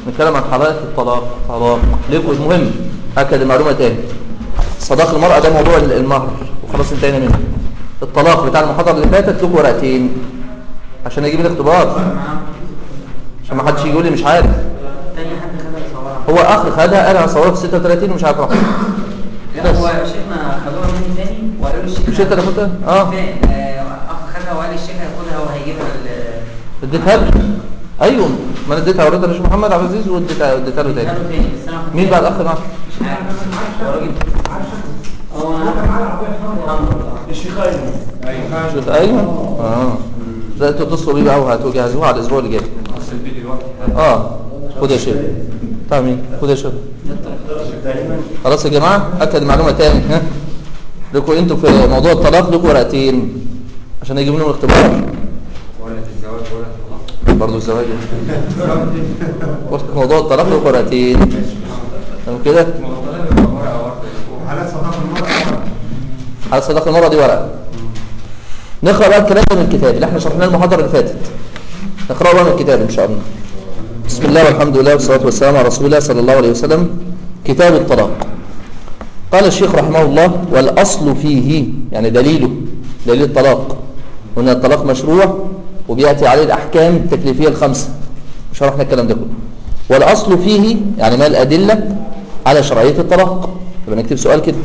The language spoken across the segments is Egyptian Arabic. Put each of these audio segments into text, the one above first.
نتكلم عن حالات الطلاق طلاق ليكم مهم اكد المعلومه تاني صداق المرأة ده موضوع المهر وخلاص انتهينا منه الطلاق بتاع المحاضرة اللي فاتت له ورقتين عشان اجيب الاختبار عشان ما حدش يقول لي مش عارف تاني حد خدها صورها هو اخ خدها قال هصورها في 36 ومش عارف رقم لا بس. هو شيخنا خدوها مني تاني وقالوا له الشيخ مش انت اللي خدتها؟ اه فين؟ آه، اخ خدها وقال لي الشيخ هياخدها وهيجيبها ال- اديتها له ايوه ما انا اديتها وريتها للشيخ محمد عبد العزيز واديتها اديتها له تاني اداله تاني بس انا ما مين بقى الاخ معاه مش عارف هو راجل هو الشيخ ايمن شوف ايوه اه لا انتوا اتصلوا بيه بقى وهتجهزوها على الاسبوع اللي جاي اه خد يا شيخ بتاع مين خد يا شيخ خلاص يا جماعه اكد معلومه تاني ها لكم انتوا في موضوع الطلاق لكم ورقتين عشان يجيبوا لهم الاختبار ولا في الزواج ولا في الطلاق برضه الزواج قلت موضوع الطلاق لكم ورقتين تمام كده حالات صداقة المرأة على صداقه المره دي ورقه نقرا بقى الكلام ده من الكتاب اللي احنا شرحناه المحاضره اللي فاتت نقراه بقى من الكتاب ان شاء الله بسم الله والحمد لله والصلاه والسلام على رسول الله صلى الله عليه وسلم كتاب الطلاق قال الشيخ رحمه الله والاصل فيه يعني دليله دليل الطلاق وان الطلاق مشروع وبياتي عليه الاحكام التكليفيه الخمسه شرحنا الكلام ده كله والاصل فيه يعني ما الادله على شرعيه الطلاق يبقى نكتب سؤال كده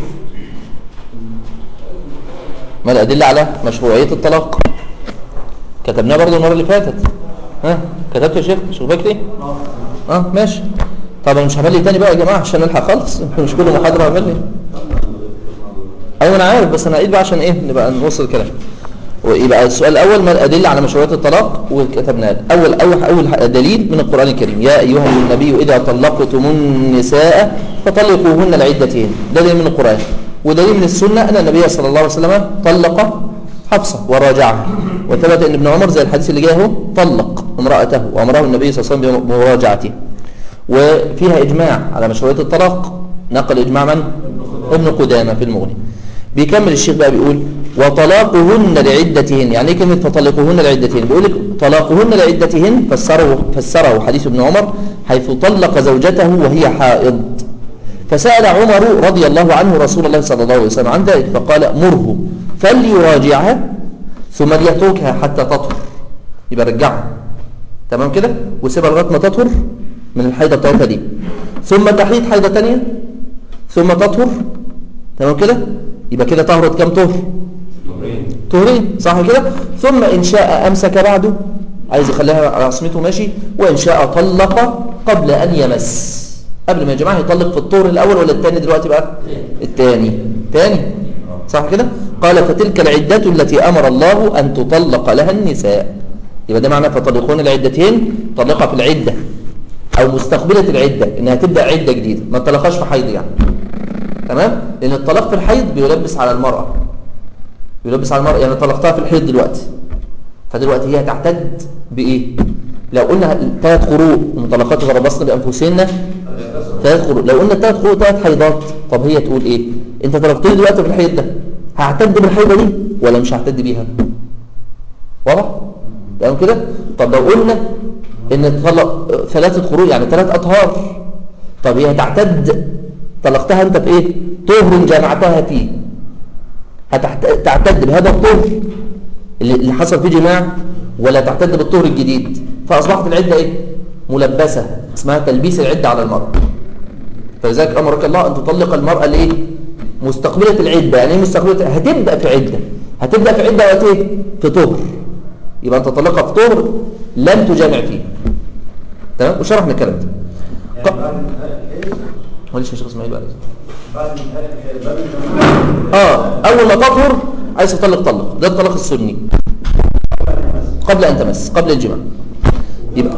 ما الأدلة على مشروعية الطلاق كتبناه برضو المرة اللي فاتت ها كتبت يا شيخ شيخ بكري اه ماشي طب انا مش هعمل لي تاني بقى يا جماعة عشان نلحق خالص مش كل محاضرة هعمل لي ايوه انا عارف بس انا اعيد بقى عشان ايه نبقى نوصل الكلام ويبقى السؤال الاول ما الادله على مشروعيه الطلاق وكتبناه اول اول اول دليل من القران الكريم يا ايها النبي اذا طلقتم النساء فطلقوهن لعدتهن ده دليل من القران ودليل من السنه ان النبي صلى الله عليه وسلم طلق حفصه وراجعها وثبت ان ابن عمر زي الحديث اللي جاي اهو طلق امراته وامره النبي صلى الله عليه وسلم بمراجعته وفيها اجماع على مشروعيه الطلاق نقل اجماع من ابن قدامه في المغني بيكمل الشيخ بقى بيقول وطلاقهن لعدتهن يعني ايه كلمه فطلقوهن لعدتهن بيقول لك طلاقهن لعدتهن فسره فسره حديث ابن عمر حيث طلق زوجته وهي حائض فسأل عمر رضي الله عنه رسول الله صلى الله عليه وسلم عن ذلك فقال مره فليراجعها ثم ليتركها حتى تطهر يبقى رجعها تمام كده وسيبها لغايه ما تطهر من الحيضه بتاعتها دي ثم تحيض حيضه ثانيه ثم تطهر تمام كده يبقى كده طهرت كم طهر طهرين صح كده ثم إن شاء أمسك بعده عايز يخليها على عصمته ماشي وإن شاء طلق قبل أن يمس قبل ما يا جماعة يطلق في الطهر الأول ولا الثاني دلوقتي بقى الثاني ثاني صح كده قال فتلك العدة التي أمر الله أن تطلق لها النساء يبقى ده معنى فطلقون العدتين طلقها في العدة أو مستقبلة العدة إنها تبدأ عدة جديدة ما تطلقهاش في حيض يعني تمام لأن الطلاق في الحيض بيلبس على المرأة يلبس على المرأة يعني طلقتها في الحيض دلوقتي فدلوقتي هي تعتد بإيه لو قلنا ثلاث قروء ومطلقات غربصن بأنفسهن ثلاث قروء لو قلنا ثلاث قروء ثلاث حيضات طب هي تقول إيه أنت طلقتني دلوقتي في الحيض ده هعتد بالحيضة دي ولا مش هعتد بيها واضح تمام كده طب لو قلنا ان تطلق ثلاثة قروء يعني ثلاث أطهار طب هي تعتد طلقتها انت في ايه طهر جمعتها فيه هتعتد بهذا الطهر اللي اللي حصل فيه جماع ولا تعتد بالطهر الجديد فاصبحت العده ايه ملبسه اسمها تلبيس العده على المراه فلذلك امرك الله ان تطلق المراه الايه مستقبله العده يعني ايه مستقبله هتبدا في عده هتبدا في عده وقت ايه في طهر يبقى انت تطلقها في طهر لم تجامع فيه تمام وشرحنا الكلام ده ق... معلش يا شيخ اسماعيل بقى اه اول ما تطهر عايز تطلق طلق ده الطلاق السني قبل ان تمس قبل الجماع يبقى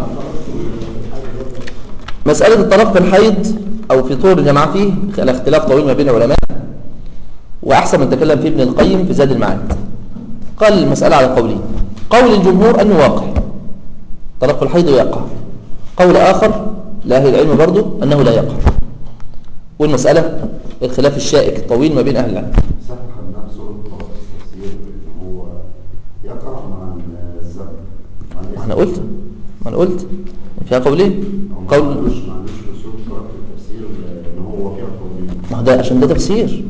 مسألة الطلاق في الحيض أو في طول الجماعة فيه الاختلاف طويل ما بين العلماء وأحسن من تكلم فيه ابن القيم في زاد المعاد قال المسألة على قولين قول الجمهور أنه واقع طلاق الحيض يقع قول آخر لأهل العلم برضه أنه لا يقع والمسألة الخلاف الشائك الطويل ما بين أهل العلم سبق نفسه الطلاق التفسير إن هو يقع مع الزمن مع ما انا قلت ما انا قلت فيها قولين ما قول عندوش ما عندوش اصول طرق في التفسير ان هو فيها قولين ما هو ده عشان ده تفسير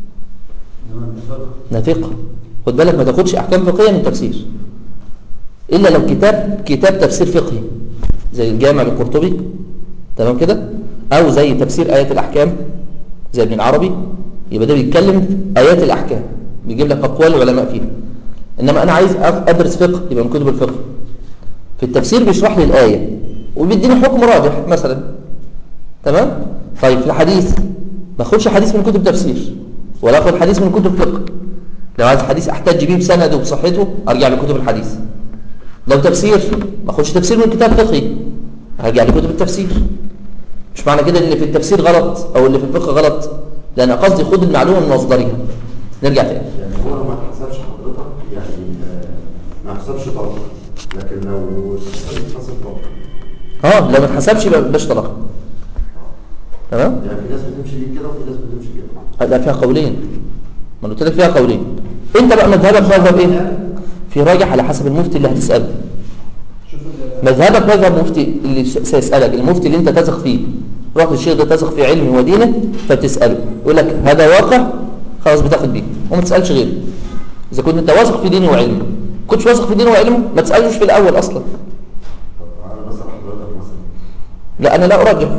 ده فقه خد بالك ما تاخدش احكام فقهيه من تفسير الا لو كتاب كتاب تفسير فقهي زي الجامع للقرطبي تمام كده او زي تفسير ايات الاحكام زي ابن العربي يبقى ده بيتكلم في ايات الاحكام بيجيب لك اقوال العلماء فيها انما انا عايز أف- ادرس فقه يبقى من كتب الفقه في التفسير بيشرح لي الايه وبيديني حكم راجح مثلا تمام طيب في الحديث ما اخدش حديث من كتب تفسير ولا اخد حديث من كتب فقه لو عايز حديث احتج بيه بسنده وبصحته ارجع لكتب الحديث لو تفسير ما اخدش تفسير من كتاب فقهي هرجع لكتب التفسير مش معنى كده ان اللي في التفسير غلط او اللي في الفقه غلط لان قصدي خد المعلومه من مصدرها نرجع تاني يعني هو لو ما تحسبش حضرتك يعني آه، ما حسبش طلق لكن لو حسب طلق اه لو ما اتحسبش يبقى ما يبقاش طلاق تمام يعني في ناس بتمشي ليه كده وفي ناس بتمشي كده لا فيها قولين ما أنا قلت لك فيها قولين انت بقى مذهبك مذهب ايه في راجح على حسب المفتي اللي هتساله مذهبك مذهب مفتي اللي س- سيسالك المفتي اللي انت تثق فيه رحت الشيخ ده تثق في علمه ودينه فبتساله يقول لك هذا واقع خلاص بتاخد بيه وما تسالش غيره اذا كنت انت واثق في دينه وعلمه كنتش واثق في دينه وعلمه ما تسالوش في الاول اصلا طب انا مثلا حضرتك مثلا لا أنا لا أرجح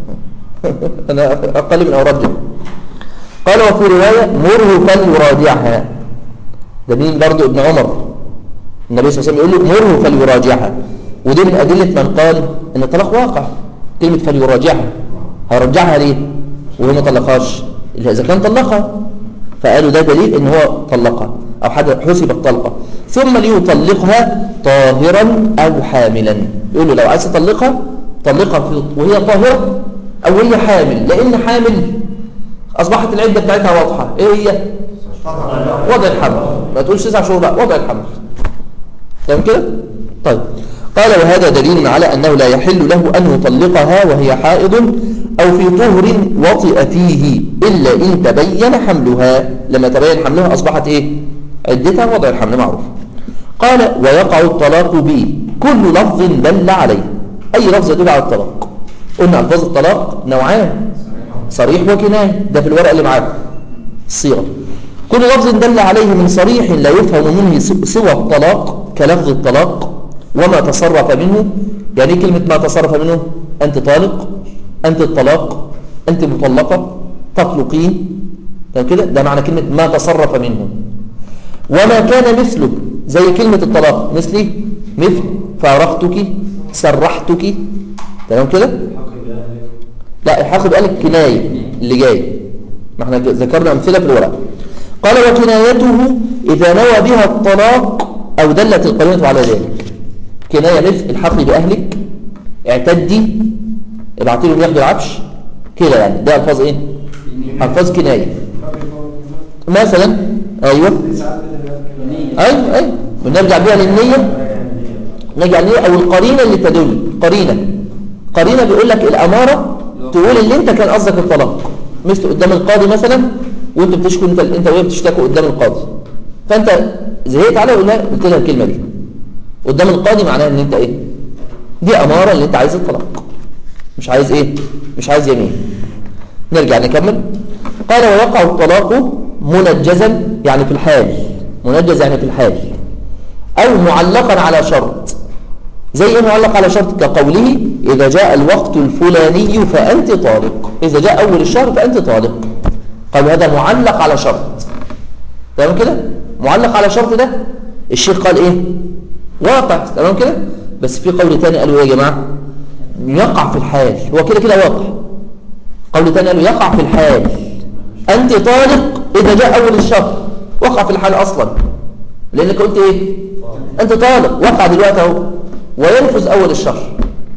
أنا أقل من أرجح قال وفي رواية مره فليراجعها ده مين برضو ابن عمر النبي صلى الله عليه وسلم يقول له مره فليراجعها ودي من أدلة من قال إن الطلاق واقع كلمة فليراجعها هيرجعها ليه وهو ما طلقهاش إلا إذا كان طلقها فقالوا ده دليل إن هو طلقها أو حد حسب الطلقة ثم ليطلقها طاهرا أو حاملا يقول له لو عايز تطلقها طلقها في وهي طاهرة أو هي حامل لأن حامل أصبحت العدة بتاعتها واضحة إيه هي؟ وضع الحمل ما تقولش تسع شهور بقى وضع الحمل تمام كده؟ طيب قال وهذا دليل على أنه لا يحل له أن يطلقها وهي حائض أو في طهر وطئ فيه إلا إن تبين حملها لما تبين حملها أصبحت إيه؟ عدتها وضع الحمل معروف قال ويقع الطلاق به كل لفظ دل عليه أي لفظ يدل على الطلاق قلنا ألفاظ الطلاق نوعان صريح وكناية ده في الورقة اللي معاك الصيغة كل لفظ دل عليه من صريح لا يفهم منه سوى الطلاق كلفظ الطلاق وما تصرف منه يعني إيه كلمة ما تصرف منه أنت طالق أنت الطلاق أنت مطلقة تطلقين تمام كده ده معنى كلمة ما تصرف منه وما كان مثله زي كلمة الطلاق مثلي مثل فارقتك سرحتك تمام كده لا الحق بقالك كناية اللي جاي ما احنا ذكرنا أمثلة في الورق قال وكنايته إذا نوى بها الطلاق أو دلت القرينة على ذلك كناية مثل الحقي بأهلك اعتدي ابعتي لهم ياخدوا العفش كده يعني ده ألفاظ ايه ألفاظ كناية مثلا أيوه أيوه أيوه ونرجع بيها للنية نرجع للنية أو القرينة اللي تدل قرينة قرينة بيقول لك الأمارة تقول اللي انت كان قصدك الطلاق مثل قدام القاضي مثلا وانت بتشكو انت انت وهي بتشتكوا قدام القاضي فانت زهقت عليها وقلت لها قلت لها الكلمه دي قدام القاضي معناها ان انت ايه دي اماره اللي انت عايز الطلاق مش عايز ايه مش عايز يمين نرجع نكمل قال ويقع الطلاق منجزا يعني في الحال منجز يعني في الحال او معلقا على شرط زي ايه معلق على شرط كقوله إذا جاء الوقت الفلاني فأنت طالق إذا جاء أول الشهر فأنت طالق قال هذا معلق على شرط تمام كده معلق على شرط ده الشيخ قال إيه واقع تمام كده بس في قول تاني قالوا إيه يا جماعة يقع في الحال هو كده كده واقع قول تاني قالوا يقع في الحال أنت طالق إذا جاء أول الشهر وقع في الحال أصلا لأنك قلت إيه أنت طالق وقع دلوقتي أهو وينفذ أول الشهر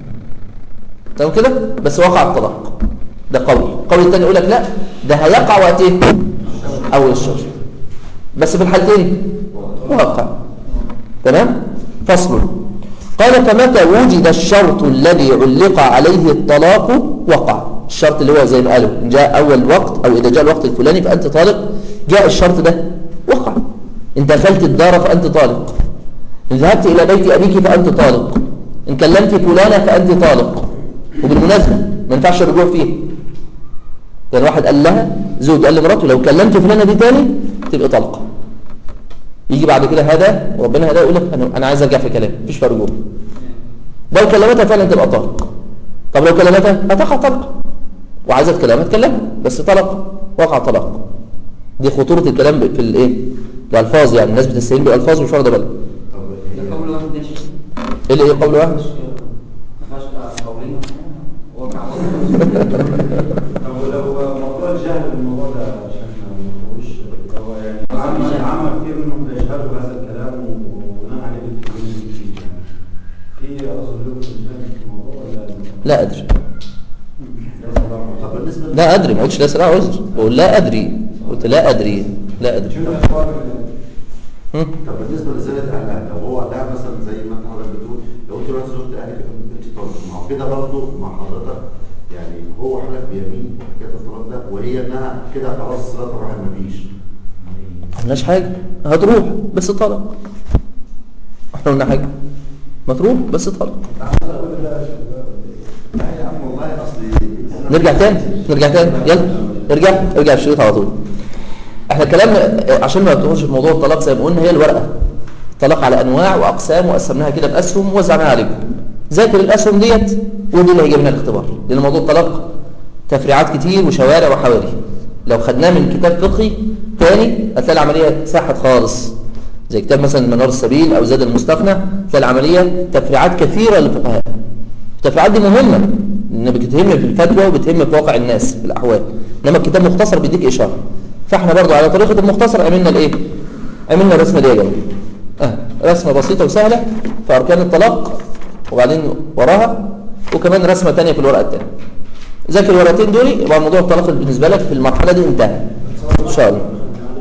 تمام كده بس وقع الطلاق ده قول قول الثاني يقول لك لا ده هيقع وقت ايه أول الشهر بس في الحالتين واقع تمام فصل قال فمتى وجد الشرط الذي علق عليه الطلاق وقع الشرط اللي هو زي ما قالوا إن جاء أول وقت أو إذا جاء الوقت الفلاني فأنت طالق جاء الشرط ده وقع إن دخلت الدار فأنت طالق إن ذهبت إلى بيت أبيك فأنت طالق إن كلمت فلانة فأنت طالق وبالمناسبة ما ينفعش الرجوع فيه يعني واحد قال لها زوج قال لمراته لو كلمت فلانة دي تاني تبقى طلقة يجي بعد كده هذا وربنا هذا يقول لك أنا, أنا عايز أرجع في كلام مفيش فيها رجوع لو كلمتها فعلا تبقى طلق طب لو كلمتها هتقع طلق وعايزة تكلمها تكلمها بس طلق وقع طلاق دي خطورة الكلام في الايه الألفاظ يعني الناس بتستهين بالألفاظ مش واخده بالها طب ده قول واحد ده شيء ايه اللي ايه قول واحد ما فيهاش قولين وقع طب ولو موضوع الجهل بالموضوع ده عشان ما نقولوش هو يعني عامة عامة كتير منهم بيشهدوا بهذا الكلام وبناء عليه بيتكلموا فيه يعني. في أصل لكم الجهل في الموضوع ولا لا أدري طب بالنسبة لا أدري ما قلتش لا سرعة عذر بقول لا أدري قلت لا أدري لا أدري شو الأخبار هم؟ طب بالنسبه لزياده اهلها لو هو ده مثلا زي ما انت حضرتك بتقول لو انت رحت زرت اهلك انت طالب ما هو كده برضه مع حضرتك يعني هو حلف بيمين حكايه الطلاق ده وهي انها كده خلاص صلاه الرحم مفيش ما قلناش حاجة هتروح بس طلق احنا قلنا حاجة ما تروح بس طلق لا يا عم والله اصلي نرجع تاني نرجع تاني يلا ارجع ارجع الشريط على طول احنا الكلام عشان ما تدخلش في موضوع الطلاق زي ما قلنا هي الورقه الطلاق على انواع واقسام وقسمناها كده باسهم ووزعناها عليكم ذاكر الاسهم ديت ودي اللي هيجي منها الاختبار لان موضوع الطلاق تفريعات كتير وشوارع وحواري لو خدناه من كتاب فقهي تاني هتلاقي العمليه ساحت خالص زي كتاب مثلا منار السبيل او زاد المستغنى تلاقي العمليه تفريعات كثيره للفقهاء التفريعات دي مهمة لأنها بتتهم في الفتوى وبتهم في واقع الناس في الأحوال إنما الكتاب مختصر بيديك إشارة فإحنا برضو على طريقة المختصر عملنا الإيه؟ عملنا الرسمة دي يا جماعة آه رسمة بسيطة وسهلة في أركان الطلاق وبعدين وراها وكمان رسمة تانية في الورقة التانية ذاكر الورقتين دول يبقى موضوع الطلاق بالنسبة لك في المرحلة دي انتهى إن شاء الله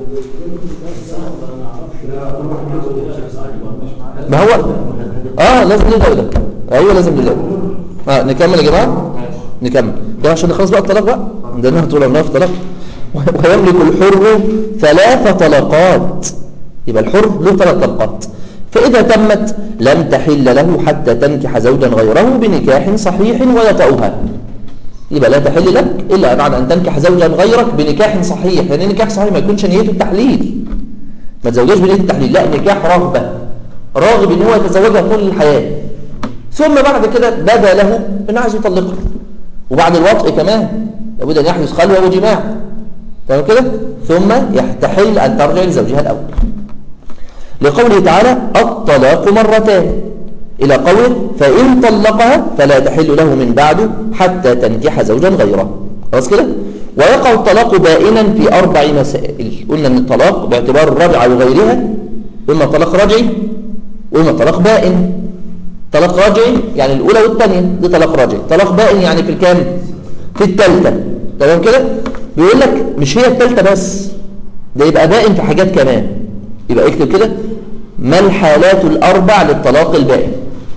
ما هو اه لازم نبدأ ده ايوه لازم نبدأ اه نكمل يا جماعه نكمل ده عشان نخلص بقى الطلاق بقى عندنا طول عمرنا في الطلاق ويملك الحر ثلاث طلقات يبقى الحر له ثلاث طلقات فإذا تمت لم تحل له حتى تنكح زوجا غيره بنكاح صحيح ويطأها يبقى لا تحل لك إلا بعد أن تنكح زوجا غيرك بنكاح صحيح لأن يعني نكاح صحيح ما يكونش نيته التحليل ما تزوجش بنية التحليل لا نكاح رغبة راغب ان هو يتزوجها طول الحياة ثم بعد كده بدا له انه عايز يطلقها وبعد الوطء كمان لابد ان يحدث خلوة وجماع تمام كده ثم يحتحل ان ترجع لزوجها الاول لقوله تعالى الطلاق مرتان الى قوله فان طلقها فلا تحل له من بعده حتى تنكح زوجا غيره خلاص كده ويقع الطلاق بائنا في اربع مسائل قلنا ان الطلاق باعتبار الرجعه وغيرها اما طلاق رجعي واما طلاق بائن طلاق رجعي يعني الاولى والثانيه دي طلاق رجعي طلاق بائن يعني في الكام في الثالثه تمام كده بيقول لك مش هي الثالثه بس ده يبقى بائن في حاجات كمان يبقى اكتب كده ما الحالات الاربع للطلاق البائن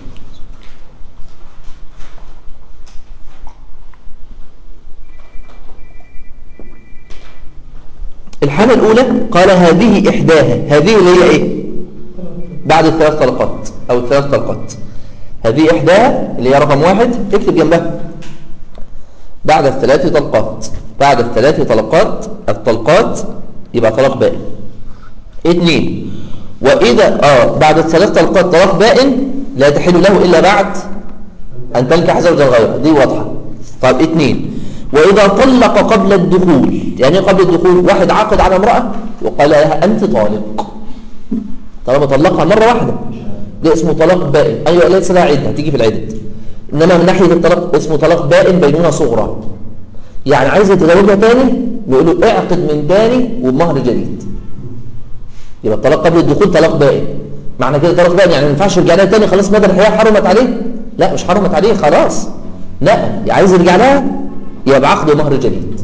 الحالة الأولى قال هذه إحداها هذه اللي هي إيه بعد الثلاث طلقات أو الثلاث طلقات هذه إحداها اللي هي رقم واحد اكتب جنبها بعد الثلاث طلقات بعد الثلاث طلقات الطلقات يبقى طلاق بائن اثنين وإذا آه بعد الثلاث طلقات طلاق بائن لا تحل له إلا بعد أن تنكح زوجا غيره دي واضحة طيب اثنين وإذا طلق قبل الدخول يعني إيه قبل الدخول واحد عقد على امرأة وقال لها أنت طالق طالما طلقها مرة واحدة ده اسمه طلاق بائن أيوة ليس لها عدة هتيجي في العدة إنما من ناحية الطلاق اسمه طلاق بائن بينونة صغرى يعني عايز يتزوجها تاني بيقولوا اعقد من تاني وبمهر جديد يبقى الطلاق قبل الدخول طلاق بائن معنى كده طلاق بائن يعني ما ينفعش يرجع لها تاني خلاص مدى الحياة حرمت عليه لا مش حرمت عليه خلاص لا عايز يرجع لها يبقى بعقد ومهر جديد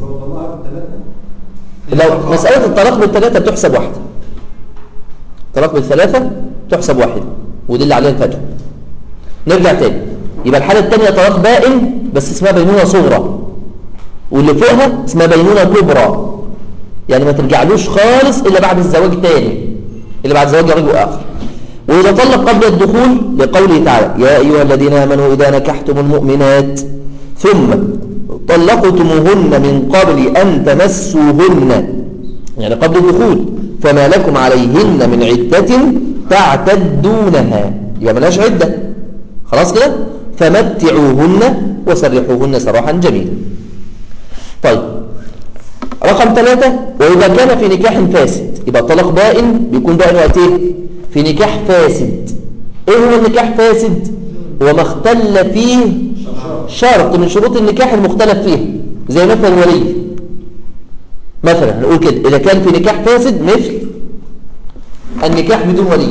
لو مسألة الطلاق بالثلاثة بتحسب واحدة الطلاق بالثلاثة تحسب واحدة ودي اللي عليها الفتوى نرجع تاني يبقى الحالة الثانية طلاق بائن بس اسمها بينونة صغرى واللي فوقها اسمها بينونة كبرى يعني ما ترجعلوش خالص إلا بعد الزواج تاني إلا بعد زواج رجل آخر وإذا طلق قبل الدخول لقوله تعالى يا أيها الذين آمنوا إذا نكحتم المؤمنات ثم طلقتموهن من قبل أن تمسوهن يعني قبل الدخول فما لكم عليهن من عدة تعتدونها يبقى ملهاش عدة خلاص كده فمتعوهن وسرحوهن سراحا جميلا طيب رقم ثلاثة وإذا كان في نكاح فاسد يبقى الطلاق بائن بيكون بائن وقت ايه في نكاح فاسد ايه هو النكاح فاسد هو ما اختل فيه شرط من شروط النكاح المختلف فيه زي مثلا ولي مثلا نقول كده إذا كان في نكاح فاسد مثل النكاح بدون ولي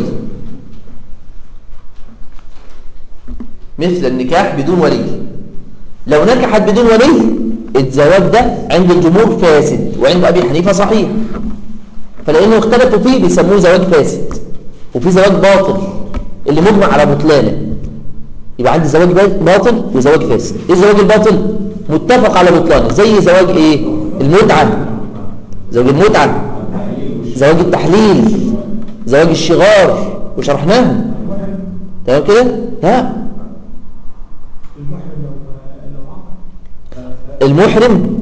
مثل النكاح بدون ولي لو نكحت بدون ولي الزواج ده عند الجمهور فاسد وعند أبي حنيفة صحيح فلأنه اختلفوا فيه بيسموه زواج فاسد وفي زواج باطل اللي مجمع على بطلانه يبقى عندي زواج باطل وزواج فاسد ايه الزواج الباطل متفق على بطلانه زي زواج ايه المتعة زواج المتعة زواج التحليل زواج الشغار وشرحناه تمام كده لا المحرم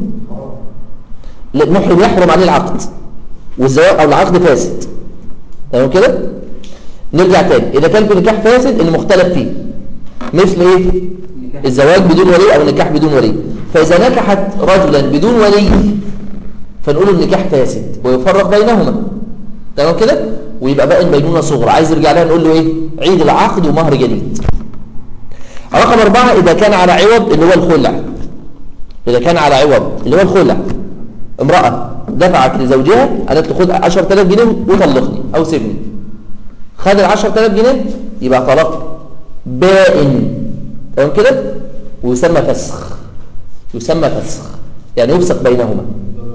لا، المحرم يحرم عليه العقد والزواج او العقد فاسد تمام كده نرجع تاني اذا كان في نكاح فاسد اللي مختلف فيه مثل ايه الزواج بدون ولي او النكاح بدون ولي فاذا نكحت رجلا بدون ولي فنقول النكاح فاسد ويفرق بينهما تمام كده ويبقى بقى بينونه صغرى عايز يرجع لها نقول له ايه عيد العقد ومهر جديد رقم أربعة إذا كان على عوض اللي هو الخلع إذا كان على عوض اللي هو الخلع امرأة دفعت لزوجها قالت له خد 10000 جنيه وطلقني أو سيبني خد ال 10000 جنيه يبقى طلاق بائن تمام كده ويسمى فسخ يسمى فسخ يعني يفسخ بينهما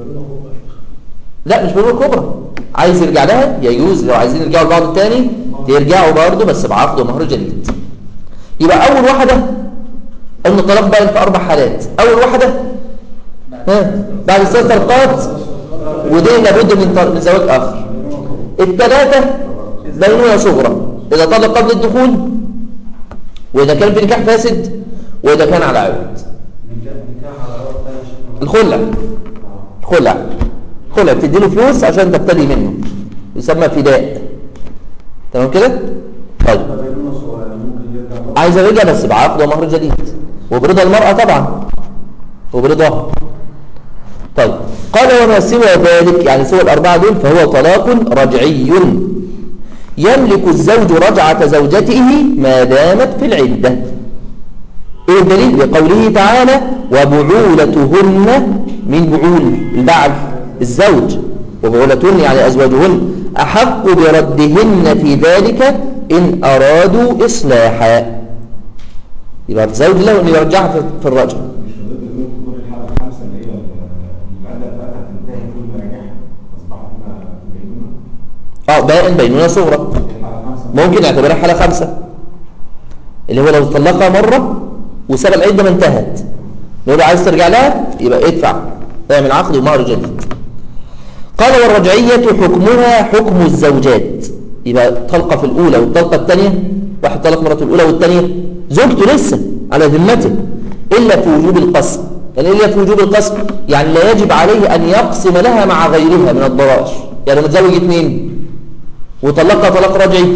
لا مش بنقول كبرى عايز يرجع لها يجوز لو عايزين يرجعوا لبعض تاني يرجعوا برضه بس بعقد ومهر جديد يبقى أول واحدة قلنا الطلاق باين في أربع حالات أول واحدة ها بعد ثلاث طلقات ودي لابد من طل- من زواج آخر الثلاثة بينونة صغرى إذا طلق قبل الدخول وإذا كان في نكاح فاسد وإذا كان على عوض نكاح على عوض تاني شكله الخلع خلع خلع بتدي له فلوس عشان تبتدي منه يسمى فداء تمام كده طيب ده بينونه صغير ممكن يرجع برضه. عايز ارجع بس بعقد ومهر جديد وبرضا المرأة طبعا وبرضاها طيب قال وما سوى ذلك يعني سوى الأربعة دول فهو طلاق رجعي يملك الزوج رجعة زوجته ما دامت في العدة ايه الدليل بقوله تعالى وبعولتهن من بعول البعل الزوج وبعولتهن يعني أزواجهن أحق بردهن في ذلك إن أرادوا إصلاحا يبقى الزوج له أن يرجعها في- في الرجع مش ضد دول دور الحالة الخامسة اللي هي المعدة بتاعتها تنتهي كل ما نجح أصبحت ما بينونة اه بائن بينونة صغرى الحالة الخامسة ممكن نعتبرها حالة خمسة اللي هو لو طلقها مرة وساب العدة ما انتهت نقول له عايز ترجع لها يبقى ادفع اعمل عقد ومهر جديد قال والرجعية حكمها حكم الزوجات يبقى الطلقة في الأولى والطلقة الثانية واحد طلق مراته الأولى والثانية زوجته لسه على ذمته إلا في وجوب القسم يعني إلا في وجوب القسم يعني لا يجب عليه أن يقسم لها مع غيرها من الضرائر يعني متزوج اثنين وطلقها طلاق رجعي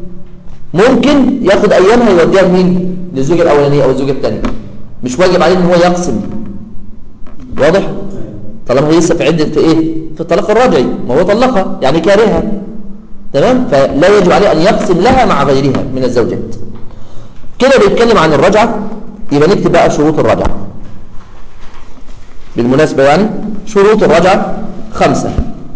ممكن ياخد ايامها يوديها لمين للزوجه الاولانيه او الزوجه الثانيه مش واجب عليه ان هو يقسم واضح طالما هي لسه في عده في ايه في الطلاق الرجعي ما هو طلقها يعني كارهها تمام فلا يجب عليه ان يقسم لها مع غيرها من الزوجات كده بيتكلم عن الرجعه يبقى نكتب بقى شروط الرجعه بالمناسبه يعني شروط الرجعه خمسه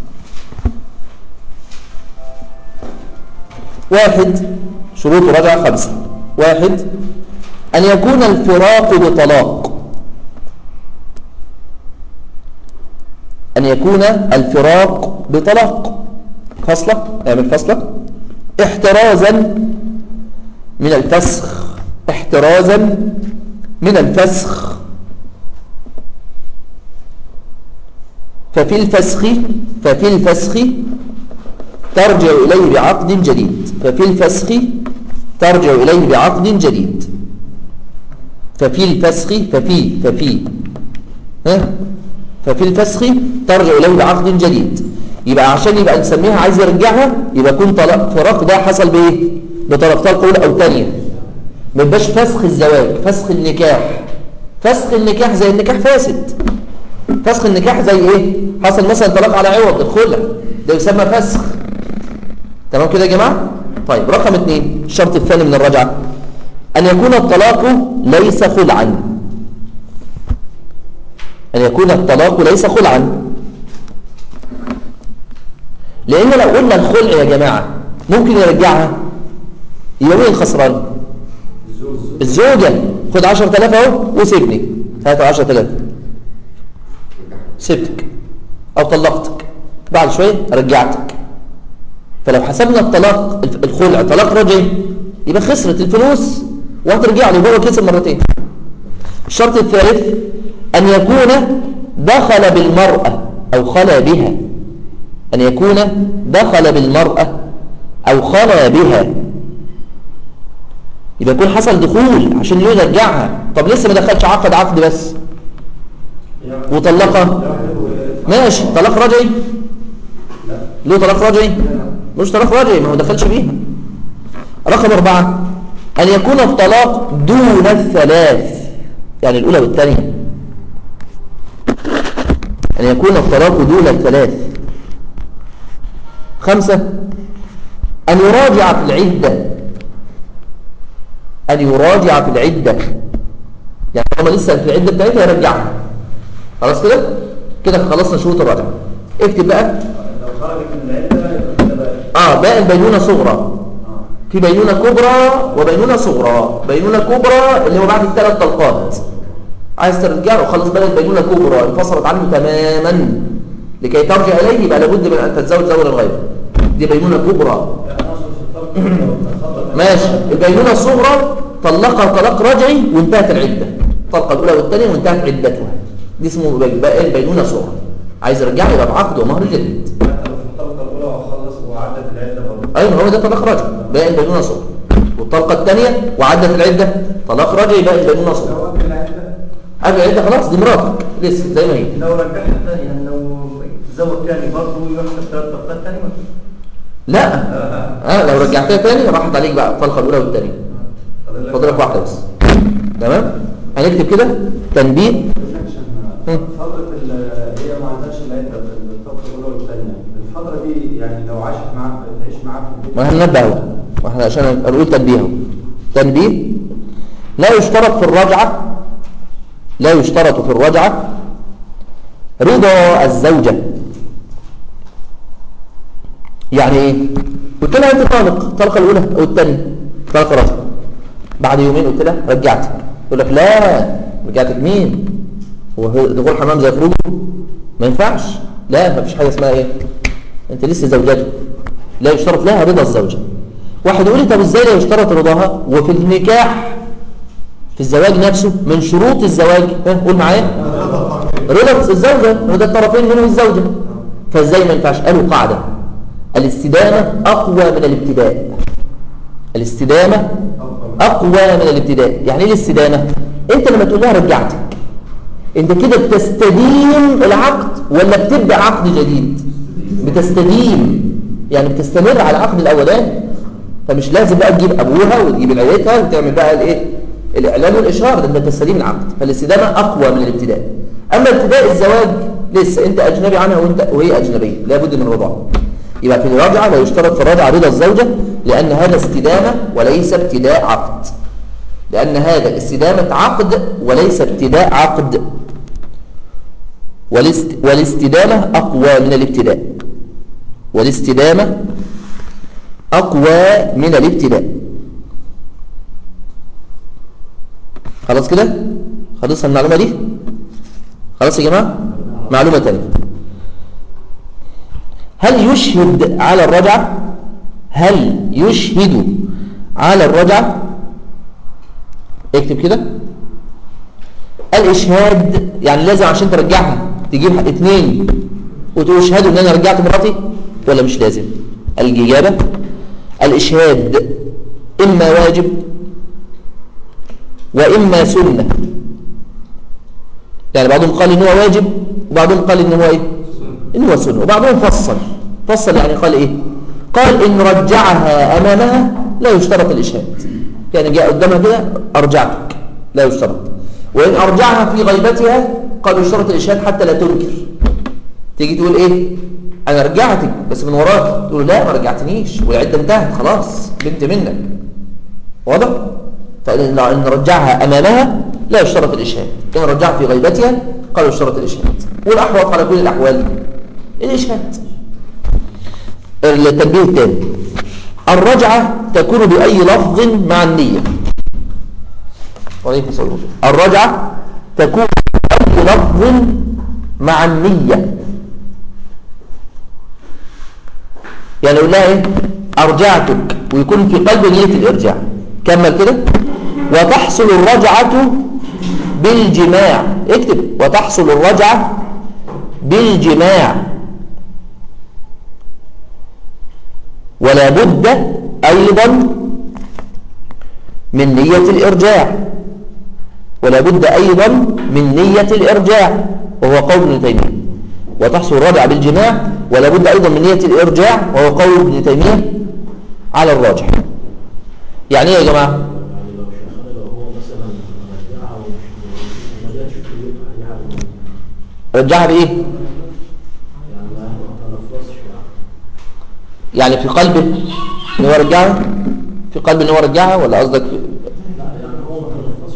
واحد شروط رجعة خمسة واحد أن يكون الفراق بطلاق أن يكون الفراق بطلاق فصلة اعمل فصلة احترازا من الفسخ احترازا من الفسخ ففي الفسخ ففي الفسخ ترجع إليه بعقد جديد ففي الفسخ ترجع إليه بعقد جديد ففي الفسخ ففي ففي ها ففي الفسخ ترجع إليه بعقد جديد يبقى عشان يبقى نسميها عايز يرجعها يبقى يكون طلاق فراق ده حصل بايه بطلاق طلقه اولى او ثانيه ما يبقاش فسخ الزواج فسخ النكاح فسخ النكاح زي النكاح فاسد فسخ النكاح زي ايه حصل مثلا طلاق على عوض الخلع ده يسمى فسخ تمام كده يا جماعه طيب رقم اثنين الشرط الثاني من الرجعه ان يكون الطلاق ليس خلعا ان يكون الطلاق ليس خلعا لان لو قلنا الخلع يا جماعه ممكن يرجعها يبقى مين الخسران الزوجه خد 10000 اهو وسيبني هات 10000 سبتك او طلقتك بعد شويه رجعتك فلو حسبنا الطلاق الخلع طلاق رجعي يبقى خسرت الفلوس وهترجع له هو كسب مرتين الشرط الثالث أن يكون دخل بالمرأة أو خلى بها أن يكون دخل بالمرأة أو خلى بها يبقى يكون حصل دخول عشان يرجعها طب لسه ما دخلش عقد عقد بس وطلقها ماشي طلاق رجعي له طلاق رجعي مش طلاق رجعي ما هو دخلش بيها رقم أربعة أن يكون الطلاق دون الثلاث يعني الأولى والثانية أن يكون الطلاق دون الثلاث خمسة أن يراجع في العدة أن يراجع في العدة يعني طالما لسه في العدة بتاعتها يرجعها خلاص كده كده خلصنا شروط الرجعة اكتب بقى لو خرجت من العده يبقى كده بقى اه باقي البينونة صغرى في بينونة كبرى وبينونة صغرى بينونة كبرى اللي هو بعد الثلاث طلقات عايز ترجع وخلص بقى البينونة كبرى انفصلت عنه تماما لكي ترجع إليه يبقى لابد من أن تتزوج زوجا غيره دي بينونة كبرى يعني اقصد في الطلق لو تخطط ماشي البينونة الصغرى طلقها طلاق رجعي وانتهت العدة الطلقة الأولى والثانية وانتهت عدتها دي اسمه باقي البينونة الصغرى عايز يرجع يبقى بعقد ومهر جديد حتى لو في الطلقه الاولى وخلص وعدت العده برضه ايوه هو ده طلاق رجعي باقي البينونة صغرى والطلقة الثانية وعدت العدة طلاق رجعي باقي البينونة صغرى لو قبل العده قبل العدة خلاص دي مراتك لسه زي ما هي لو رجعها تاني يعني لو تزوج تاني برضه يحسب ثلاث طلقات تاني ولا لا اه لو رجعتها تاني راحت عليك بقى الطلقة الأولى والثانية فاضلك واحدة بس تمام هنكتب كده تنبيه مم. فترة ال- هي ما عندهاش العدة في الطلقة الأولى والثانية الفترة دي يعني لو عاشت معاه تعيش معاه في البيت ما هننبه اهو واحنا عشان نقول تنبيه اهو. تنبيه لا يشترط في الرجعة لا يشترط في الرجعة رضا الزوجة يعني ايه قلت لها انت طالق الطلقة الاولى او الثانية طلقة رجعة بعد يومين قلت لها رجعتك يقول لك لا رجعتك مين هو دخول حمام زي خروجه ما ينفعش لا ما فيش حاجة اسمها ايه انت لسه زوجته لا يشترط لها رضا الزوجة واحد يقول لي طب ازاي لا يشترط رضاها وفي النكاح في الزواج نفسه من شروط الزواج ها قول معايا رضا الزوجة رضا الطرفين منه الزوجة فازاي ما ينفعش قالوا قاعدة الاستدامة أقوى من الابتداء الاستدامة أقوى من الابتداء يعني ايه الاستدامة انت لما تقول لها رجعتك انت كده بتستديم العقد ولا بتبدأ عقد جديد بتستديم يعني بتستمر على العقد الاولاني فمش لازم بقى تجيب ابوها وتجيب عيلتها وتعمل بقى الايه الاعلان والاشهار ده انت بتستديم العقد فالاستدامه اقوى من الابتداء اما ابتداء الزواج لسه انت اجنبي عنها وانت وهي اجنبيه لابد من رضاها يبقى في الرجعه لا يشترط في الرجعه رضا الزوجه لان هذا استدامه وليس ابتداء عقد لان هذا استدامه عقد وليس ابتداء عقد والاست... والاستدامة أقوى من الابتداء والاستدامة أقوى من الابتداء خلاص كده خلصنا المعلومة دي خلاص يا جماعة معلومة تانية هل يشهد على الرجعة هل يشهد على الرجعة اكتب كده الإشهاد يعني لازم عشان ترجعها تجيب اثنين وتقول اشهدوا ان انا رجعت مراتي ولا مش لازم الإجابة الإشهاد إما واجب وإما سنة يعني بعضهم قال إن هو واجب وبعضهم قال إن هو إيه إن هو سنة وبعضهم فصل فصل يعني قال إيه قال إن رجعها أمامها لا يشترط الإشهاد يعني جاء قدامها كده أرجعتك لا يشترط وإن أرجعها في غيبتها قال يشترط الإشهاد حتى لا تنكر تيجي تقول إيه أنا رجعتك بس من وراك تقول لا ما رجعتنيش والعدة انتهت خلاص بنت منك واضح فإن إن رجعها أمامها لا يشترط الإشهاد إن رجعها في غيبتها قال يشترط الإشهاد والأحوط على كل الأحوال الإشهاد التنبيه الثاني الرجعة تكون بأي لفظ مع النية وعليكم السلام الرجعة تكون بأي لفظ مع النية يعني لو لها ايه أرجعتك ويكون في قلب نية الإرجاع كمل كده وتحصل الرجعة بالجماع اكتب وتحصل الرجعة بالجماع ولا بد أيضا من نية الإرجاع ولا بد أيضا من نية الإرجاع وهو قول ابن تيمية وتحصل الرجعة بالجماع ولا بد أيضا من نية الإرجاع وهو قول ابن تيمية على الراجح يعني ايه يا جماعة يعني لو شغال لو هو مثلا رجعها ومش ما جاتش في البيت اي حاجه رجعها بإيه يعني ما ما تلفظش يعني يعني في قلبه ان هو رجعها في قلبه ان هو رجعها ولا قصدك في... لا يعني هو ما تلفظش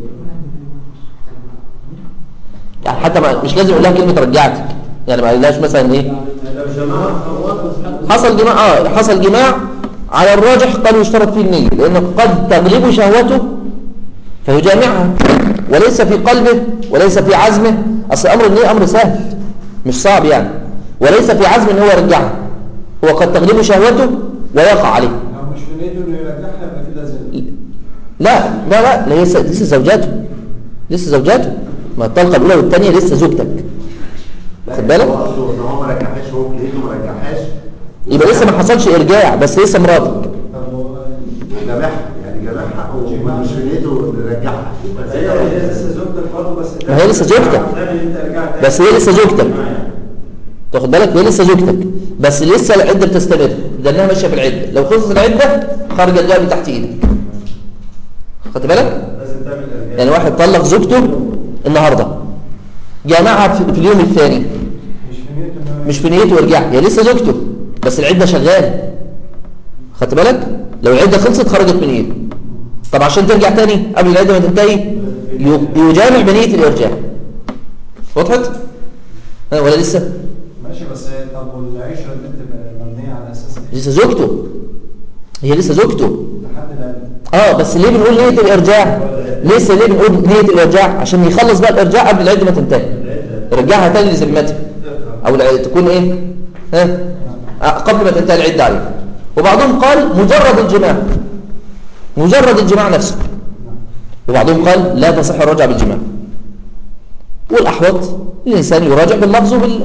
يعني حتى ما مش لازم يقول لها كلمة رجعتك يعني ما قالهاش مثلا ايه لو جماعة حصل جماع اه حصل جماع على الراجح قالوا يشترط فيه النية لأنه قد تغلب شهوته فيجامعها وليس في قلبه وليس في عزمه أصل أمر النية أمر سهل مش صعب يعني وليس في عزم ان هو يرجعها هو قد تغلب شهوته ويقع عليه لو مش في نيته انه يرجعها يبقى كده زي لا لا لا لا لسه لسه زوجاته لسه زوجاته ما الطلقة الأولى والثانية لسه زوجتك خد بالك هو قصده ان هو ما رجعهاش هو في ايده ما رجعهاش يبقى لسه ما حصلش إرجاع بس لسه مراتك طب هو جمعها يعني جمعها ومش في ايده يرجعها يبقى هي كده هي لسه زوجتك برضه بس ما هي لسه زوجتك. تعمل انت رجعت بس هي لسه زوجتك. تاخد بالك هي لسه زوجتك بس لسه العدة بتستمر لأنها ماشية في العدة لو خلصت العدة خرجت بقى من تحت إيدك خدت بالك لازم تعمل ارجاع يعني واحد طلق زوجته النهاردة جامعها في في اليوم الثاني مش في نيته انه مش في نيته يرجع هي لسه زوجته بس العدة شغالة خدت بالك لو العدة خلصت خرجت من ايده طب عشان ترجع تاني قبل العدة ما تنتهي ي- يجامع بنية الإرجاع وضحت؟ ها، ولا لسه؟ ماشي بس طب والعشره دي بتبقى مبنيه على اساس ايه؟ لسه زوجته هي لسه زوجته لحد الان اه بس ليه بنقول نية الإرجاع لسه ليه بنقول نية الإرجاع عشان يخلص بقى الإرجاع قبل العدة ما تنتهي يرجعها تاني لذمته أو الع- تكون إيه ها آه، قبل ما تنتهي العدة عليه وبعضهم قال مجرد الجماع مجرد الجماع نفسه وبعضهم قال لا تصح الرجعة بالجماع والأحوط الإنسان يراجع باللفظ وبال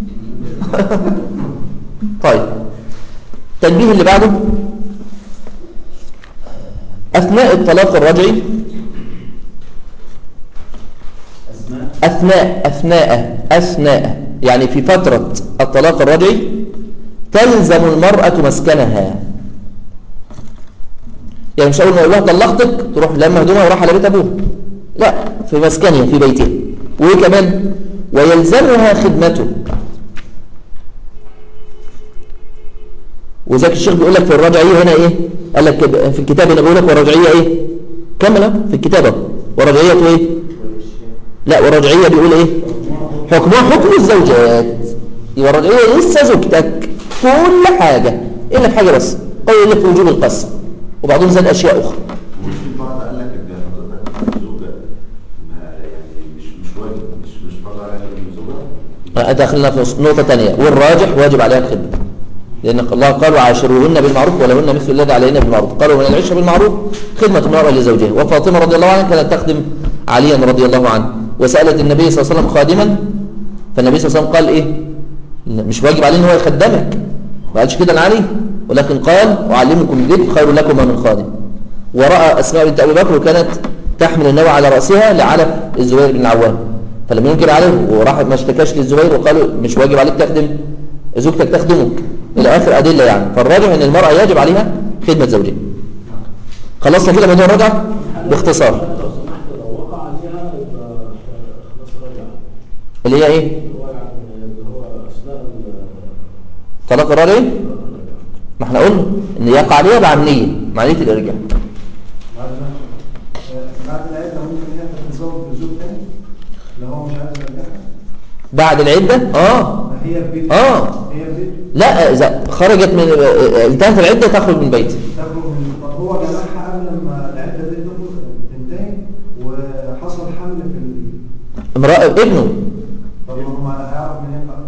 طيب التنبيه اللي بعده أثناء الطلاق الرجعي اسماء أثناء أثناء أثناء يعني في فترة الطلاق الرجعي تلزم المرأة مسكنها يعني مش أول ما يقول لها طلقتك تروح لما هدومها وراح على بيت أبوها لا في مسكنها في بيتها وإيه كمان ويلزمها خدمته وذاك الشيخ بيقول لك في الرجعية هنا إيه قال لك كده في الكتاب هنا بيقول لك والرجعية إيه كمل أهو في الكتابة ورجعية إيه لا ورجعية بيقول ايه حكمها حكم الزوجات يبقى الرجعية لسه زوجتك كل حاجة إلا في حاجة بس قول لك في وجوب القسم وبعضهم زاد أشياء أخرى مش في بعض قال لك ان حضرتك معاك زوجه ما يعني مش مش واجب مش مش فرض عليها الزوجه داخلنا في نقطة تانية والراجح واجب عليها الخدمة لأن الله قال وعاشروهن بالمعروف ولهن مثل الذي عليهن بالمعروف قالوا من العشرة بالمعروف خدمة المرأة لزوجها وفاطمة رضي الله عنها كانت تخدم عليا رضي الله عنه وسألت النبي صلى الله عليه وسلم خادما فالنبي صلى الله عليه وسلم قال إيه لا، مش واجب عليه ان هو يخدمك ما قالش كده لعلي ولكن قال أعلمكم الذكر خير لكم من خادم ورأى أسماء بنت أبي بكر وكانت تحمل النوى على رأسها لعلف الزبير بن العوام فلما ينكر عليه وراح ما اشتكاش للزبير وقالوا مش واجب عليك تخدم زوجتك تخدمك إلى آخر أدلة يعني فالراجح أن المرأة يجب عليها خدمة زوجها خلصنا كده موضوع الرجعة باختصار لو سمحت لو وقع عليها يبقى خلاص راجع اللي هي إيه هو يعني اللي هو اثناء ال- طلاق الراجع ما احنا قلنا ان يقع عليها بعملية معنية الارجاع بعد ما- بعد العدة ممكن هي تتزوج بزوج تاني اللي هو مش عايز يرجعها بعد العدة اه ما هي في بيت آه. هي في بيت لا اذا خرجت من اه، انتهت العدة تخرج من بيته تخرج من طب هو جمعها قبل ما العدة دي تخرج تنتهي وحصل حمل في ال... امرأة ابنه طب ما هو هيعرف منين بقى؟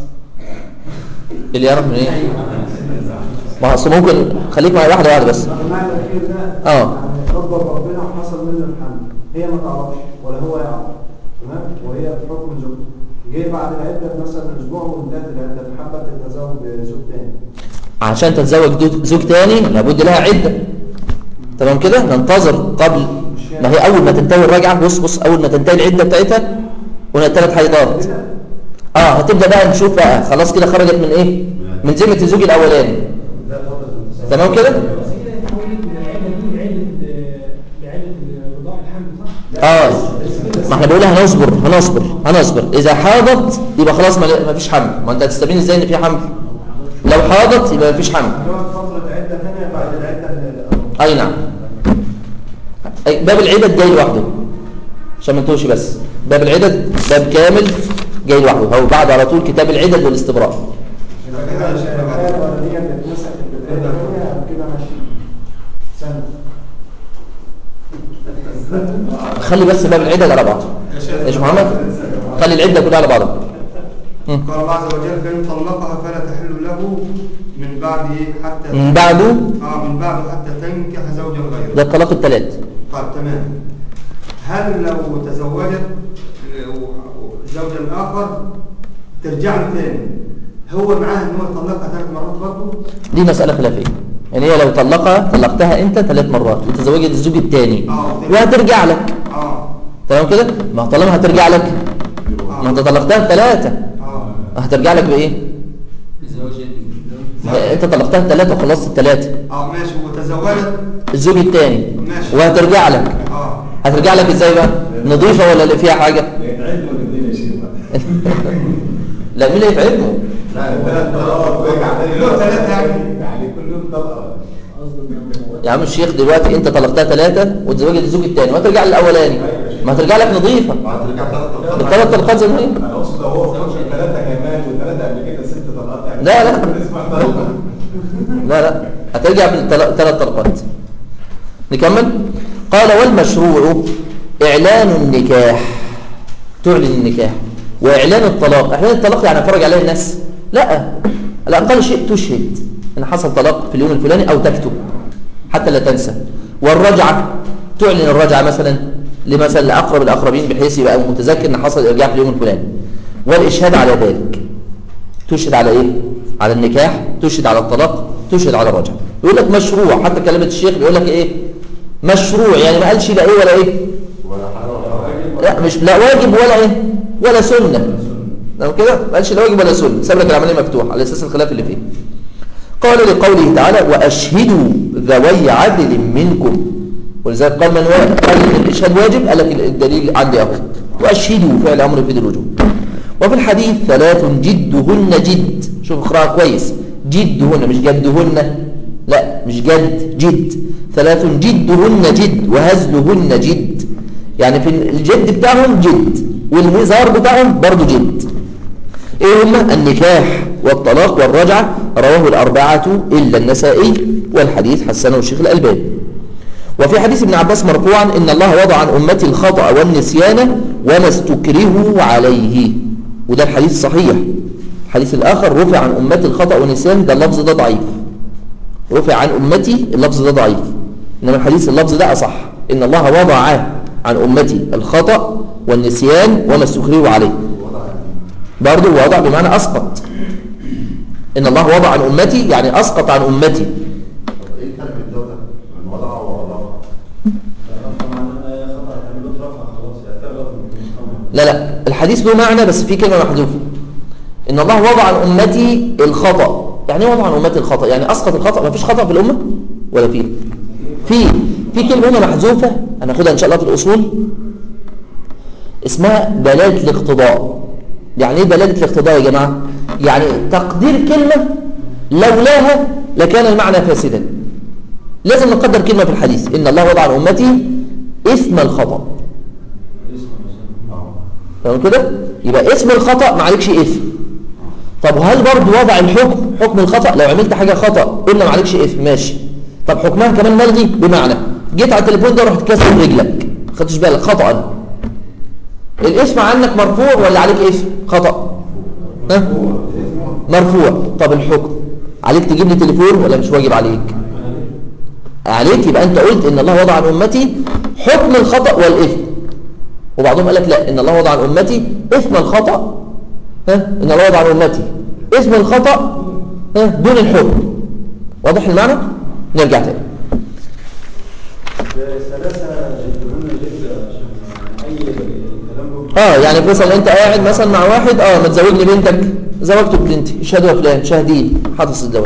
اللي يعرف من ايه ما هو اصل ممكن خليك معايا واحدة واحدة بس المعنى الأخير ده آه. يعني غضب ربنا وحصل منه الحمل هي ما تعرفش ولا هو يعرف تمام وهي في حكم زوجته جه بعد العدة مثلا أسبوع وانتهت العدة فحبت تتزوج بزوج تاني عشان تتزوج دو- زوج تاني لابد لها عدة تمام كده ننتظر قبل ما هي اول ما تنتهي الرجعة بص بص اول ما تنتهي العدة بتاعتها هنا ثلاث حيضات اه هتبدأ بقى نشوف بقى خلاص كده خرجت من ايه من ذمة الزوج الاولاني ده فترة الانتصار تمام كده بس كده اتحولت من العلة دي لعلة لعلة رضاع الحمل صح؟ اه ما احنا بنقول هنصبر هنصبر هنصبر اذا حاضت يبقى خلاص ما ما فيش حمل ما انت هتستبين ازاي ان في حمل لو حاضت يبقى ما فيش حمل هنقعد فترة عدة تانية بعد العدة اللي- اي نعم أي- باب العدد جاي لوحده عشان ما نتوهش بس باب العدد باب كامل جاي لوحده هو بعد على طول كتاب العدد والاستبراء يبقى كده الحياة الأولانية اللي اتمسكت بالعدة الثانية كده ماشي سنة خلي بس باب العدد على بعضه ايش محمد خلي العده كلها على بعضها مم. قال الله عز وجل فإن طلقها فلا تحل له من بعد حتى من بعده اه من بعد حتى تنكح زوجا ده غيره الطلاق الثلاث طيب تمام هل لو تزوجت زوجا آخر ترجع له تاني هو معاه ان هو يطلقها ثلاث مرات برضه دي مسألة خلافية يعني هي لو طلقها طلقتها انت ثلاث مرات وتزوجت الزوج الثاني آه. وهترجع لك اه تمام كده ما طالما هترجع لك ما انت طلقتها ثلاثة اه هترجع لك بايه الزواج ما هي انت طلقتها ثلاثة وخلصت الثلاثة اه ماشي وتزوجت الزوج الثاني ماشي. وهترجع لك اه هترجع لك ازاي بقى نظيفة ولا اللي فيها حاجة يتعدوا الاثنين يا شيخ لا مين اللي هيتعبه لا ثلاث طلقات ويرجع تاني له ثلاثة يعني. يعني كل يوم طلقة يا عم الشيخ دلوقتي انت طلقتها ثلاثة وتزوجت الزوج الثاني وهترجع للاولاني ما هترجع لك نظيفة هترجع ثلاث طلقات الثلاث طلقات زي ما هي انا اقصد لو هو فرش ثلاثة كمان وثلاثة قبل كده ست طلقات يعني لا، لا. نسمع طلقة لا لا هترجع بالثلاث طلقات نكمل قال والمشروع إعلان النكاح تعلن النكاح وإعلان الطلاق إعلان الطلاق يعني فرج عليه الناس لا على الأقل شيء تشهد إن حصل طلاق في اليوم الفلاني أو تكتب حتى لا تنسى والرجعة تعلن الرجعة مثلا لمثلا لأقرب الأقربين بحيث يبقى متذكر إن حصل إرجاع في اليوم الفلاني والإشهاد على ذلك تشهد على ايه على النكاح تشهد على الطلاق تشهد على الرجعه يقول لك مشروع حتى كلمه الشيخ بيقول لك ايه مشروع يعني ما قالش لا ايه ولا ايه ولا حاجة لا مش لا واجب ولا ايه ولا سنه لو كده ما قالش لا واجب ولا سنه ساب لك العمليه مفتوحه على اساس الخلاف اللي فيه قال لقوله تعالى واشهدوا ذوي عدل منكم ولذلك قال من وا- قال ان الاشهاد واجب قال لك الدليل عندي اهو واشهدوا فعل امر في الوجوب وفي الحديث ثلاث جدهن جد شوف اقراها كويس جدهن مش جدهن لا مش جد جد ثلاث جدهن جد وهزلهن جد يعني في الجد بتاعهم جد والهزار بتاعهم برضو جد ايه هما النكاح والطلاق والرجعة رواه الأربعة إلا النسائي والحديث حسنه الشيخ الألباني وفي حديث ابن عباس مرفوعا إن الله وضع عن أمتي الخطأ والنسيان وما استكرهوا عليه وده الحديث صحيح الحديث الآخر رفع عن أمتي الخطأ والنسيان ده اللفظ ده ضعيف رفع عن أمتي اللفظ ده ضعيف إنما الحديث اللفظ ده أصح إن الله وضع عن أمتي الخطأ والنسيان وما استكرهوا عليه برضه وضع بمعنى أسقط ان الله وضع عن امتي يعني اسقط عن امتي طب ايه الفرق بين ده وده؟ من وضع ووضع لا لا الحديث له معنى بس في كلمه محذوفه ان الله وضع عن امتي الخطا يعني ايه وضع عن امتي الخطا يعني اسقط الخطا ما فيش خطا في الامه ولا فيه في في كلمه هنا محذوفه هناخدها ان شاء الله في الاصول اسمها دلاله الاقتضاء يعني ايه دلاله الاقتضاء يا جماعه يعني تقدير كلمه لولاها لكان المعنى فاسدا لازم نقدر كلمه في الحديث ان الله وضع عن امتي اسم الخطا تمام كده يبقى اسم الخطا ما عليكش اثم طب وهل برضه وضع الحكم حكم الخطا لو عملت حاجه خطا قلنا ما عليكش اثم ماشي طب حكمها كمان ملغي بمعنى جيت على التليفون ده رحت كسر رجلك ما خدتش بالك خطا الاسم عنك مرفوع ولا عليك اثم خطا ها مرفوع طب الحكم عليك تجيب لي تليفون ولا مش واجب عليك عليك يبقى انت قلت ان الله وضع عن امتي حكم الخطا والاثم وبعضهم قال لك لا ان الله وضع عن امتي اسم الخطا ها ان الله وضع عن امتي اسم الخطا ها دون الحكم واضح المعنى نرجع تاني ثلاثة مهمة جدا عشان أي كلام اه يعني مثلا انت قاعد مثلا مع واحد اه ما تزوجني بنتك زوجته بنتي اشهدوا يا فلان شاهدين حدث الزواج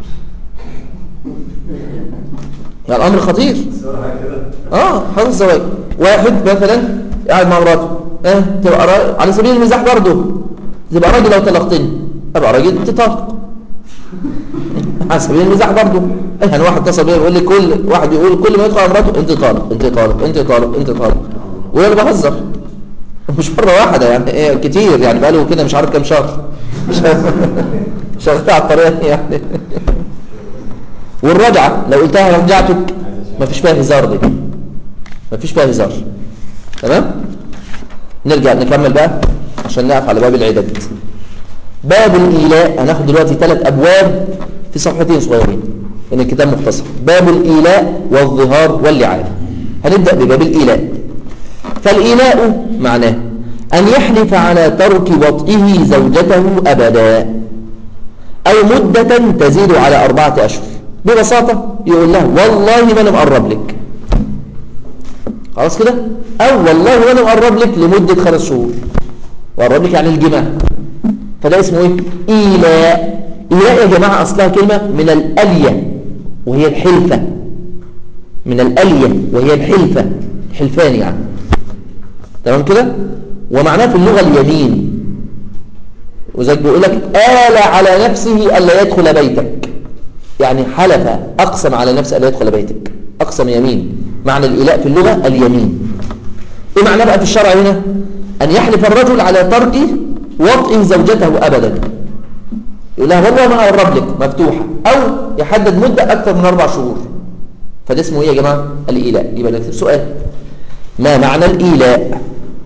يعني الامر خطير اه حدث الزواج واحد مثلا قاعد مع مراته اه تبقى را... على سبيل المزاح برضه تبقى راجل لو طلقتني ابقى راجل انت طالق على سبيل المزاح برضه يعني واحد اتصل بيا بيقول لي كل واحد يقول كل ما يدخل على مراته انت طالق انت طالق انت طالق انت طالق وانا بهزر مش مرة واحدة يعني ايه كتير يعني بقاله كده مش عارف كام شهر شغال على الطريقة دي يعني والرجعة لو قلتها رجعتك ما فيش فيها هزار دي ما فيش فيها هزار تمام نرجع نكمل بقى عشان نقف على باب العدد باب الإيلاء هناخد دلوقتي ثلاث أبواب في صفحتين صغيرين لأن الكتاب مختصر باب الإيلاء والظهار واللعان هنبدأ بباب الإيلاء فالإيلاء معناه أن يحلف على ترك وطئه زوجته أبدا أو مدة تزيد على أربعة أشهر ببساطة يقول له والله ما أنا مقرب لك خلاص كده أو والله ما أنا مقرب لك لمدة خمس شهور وقرب لك يعني الجماع فده اسمه إيه؟ إيلاء إيلاء يا جماعة أصلها كلمة من الألية وهي الحلفة من الألية وهي الحلفة حلفان يعني تمام كده ومعناه في اللغة اليمين وذلك بيقول لك آل على نفسه ألا يدخل بيتك يعني حلف أقسم على نفسه ألا يدخل بيتك أقسم يمين معنى الإلاء في اللغة اليمين إيه معناه بقى في الشرع هنا أن يحلف الرجل على ترك وطئ زوجته أبدا يقول لها والله ما أقرب لك مفتوحة أو يحدد مدة أكثر من أربع شهور فده اسمه إيه يا جماعة الإيلاء يبقى نكتب سؤال ما معنى الإيلاء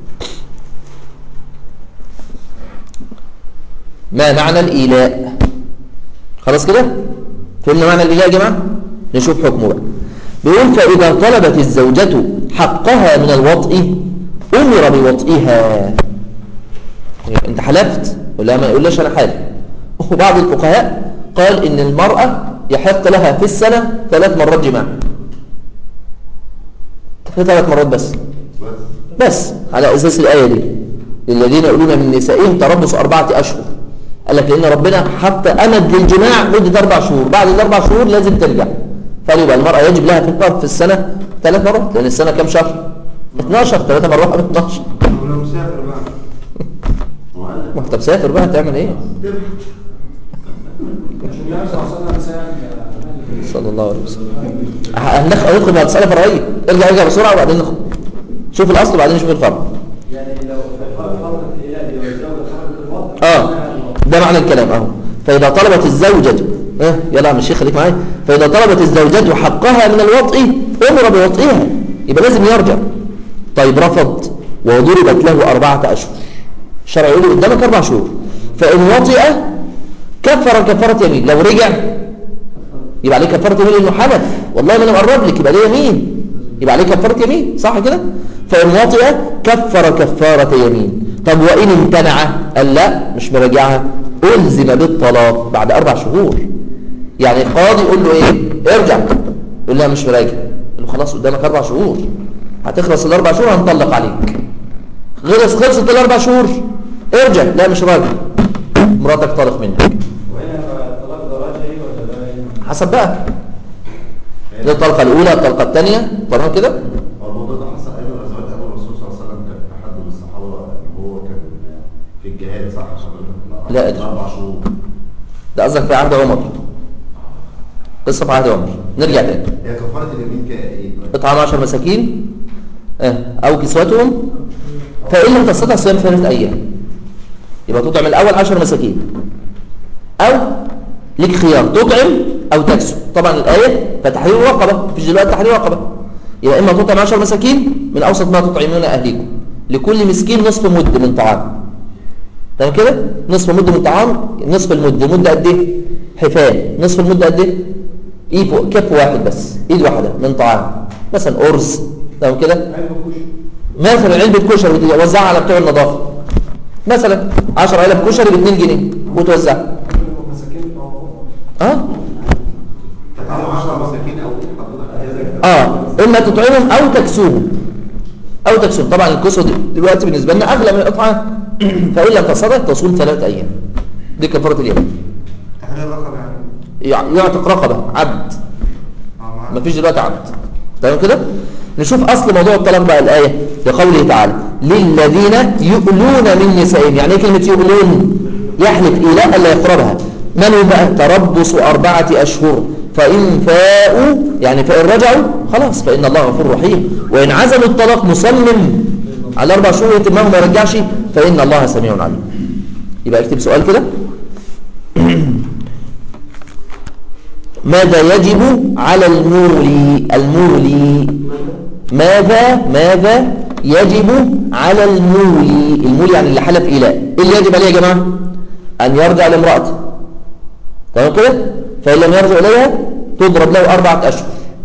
ما معنى الإيلاء خلاص كده فهمنا معنى الإيلاء يا جماعة نشوف حكمه بقى بيقول فإذا طلبت الزوجة حقها من الوطء أمر بوطئها انت حلفت ولا ما يقولش أنا حالف وبعض الفقهاء قال إن المرأة يحق لها في السنة ثلاث مرات جماع في ثلاث مرات بس بس على أساس الآية دي للذين يقولون من نسائهم تربص أربعة أشهر قال لك لأن ربنا حط أمد للجماع مدة أربع شهور بعد الأربع شهور لازم ترجع فقالوا يبقى المرأة يجب لها في في السنة ثلاث مرات لأن السنة كام شهر 12 ثلاثة مرات من 12 ولو مسافر بقى ما انت مسافر بقى هتعمل ايه عشان النبي صلى الله عليه وسلم سأل صلى الله عليه وسلم هندخل ندخل بعد مسألة فرعية ارجع ارجع بسرعة وبعدين نخرج شوف الأصل وبعدين نشوف الفرع يعني لو في فترة الإيلاء دي والزوجة خرجت الوضع اه ده معنى الكلام اهو فإذا طلبت الزوجة اه يلا يا عم الشيخ خليك معايا فإذا طلبت الزوجة حقها من الوطء أمر بوطئها يبقى لازم يرجع طيب رفض وضربت له أربعة أشهر الشرع يقول له قدامك أربع شهور فإن وطئ كفر كفارة يمين لو رجع يبقى عليه كفارة يمين لأنه حلف والله ما أنا مقرب لك يبقى ده يمين يبقى عليه كفارة يمين صح كده فإن وطئ كفر كفارة يمين طب وإن امتنع قال لا مش مراجعها ألزم بالطلاق بعد أربع شهور يعني القاضي يقول له إيه ارجع يقول لا مش مراجع يقول له خلاص قدامك أربع شهور هتخلص الأربع شهور هنطلق عليك خلص خلصت الأربع شهور ارجع لا مش راجع مراتك طالق منك وهنا الطلاق ده رجعي ولا ده حسب بقى دي الطلقة الأولى الطلقة الثانية تمام كده هو الموضوع ده حصل ايضا غزوات قبل الرسول صلى الله عليه وسلم كان في حد من الصحابه ان هو كان في الجهاد صح حضرتك؟ لا أدري. اربع شهور ده قصدك في عهد عمر قصة في عهد عمر نرجع تاني هي كفاره اليمين كايه؟ اطعام 10 مساكين آه، أو كسوتهم فإن لم تستطع صيام ثلاثة أيام يبقى تطعم الأول 10 مساكين أو ليك خيار تطعم أو تكسو طبعا الآية فتحرير رقبة مفيش دلوقتي تحرير رقبة يبقى إما تطعم 10 مساكين من أوسط ما تطعمون أهليكم لكل مسكين نصف مد من طعام تمام كده نصف مد من طعام نصف المد المدة قد ايه حفان نصف المدة قد ايه ايد و- كف واحد بس ايد واحدة من طعام مثلا أرز تمام كده علبة كشري مثلا علبة كشري وتوزعها على بتوع النظافة مثلا 10 علب كشري ب 2 جنيه وتوزعها مساكين بتوع اه تتعلم 10 مساكين او حضرتك اه اما تطعمهم او تكسوهم او تكسوهم طبعا الكسوة دي دلوقتي بالنسبة لنا اغلى من الاطعام فان لم تستطع تصوم ثلاثة ايام دي كفارة اليوم تحرير الرقبة يعني يع- يعتق رقبة عبد اه معاك. مفيش دلوقتي عبد تمام كده نشوف اصل موضوع الطلاق بقى الايه لقوله تعالى للذين يؤلون من نسائهم يعني ايه كلمه يؤلون يحلف ايلاء الا يقربها من هم بقى تربص اربعه اشهر فان فاءوا يعني فان رجعوا خلاص فان الله غفور رحيم وان عزموا الطلاق مصمم على اربع شهور يتمه ما يرجعش فان الله سميع عليم يبقى اكتب سؤال كده ماذا يجب على المولي المولي ماذا ماذا يجب على المولي المولي يعني اللي حلف إله إيه اللي يجب عليه يا جماعة أن يرجع لامرأته تمام كده فإن لم يرجع إليها تضرب له أربعة أشهر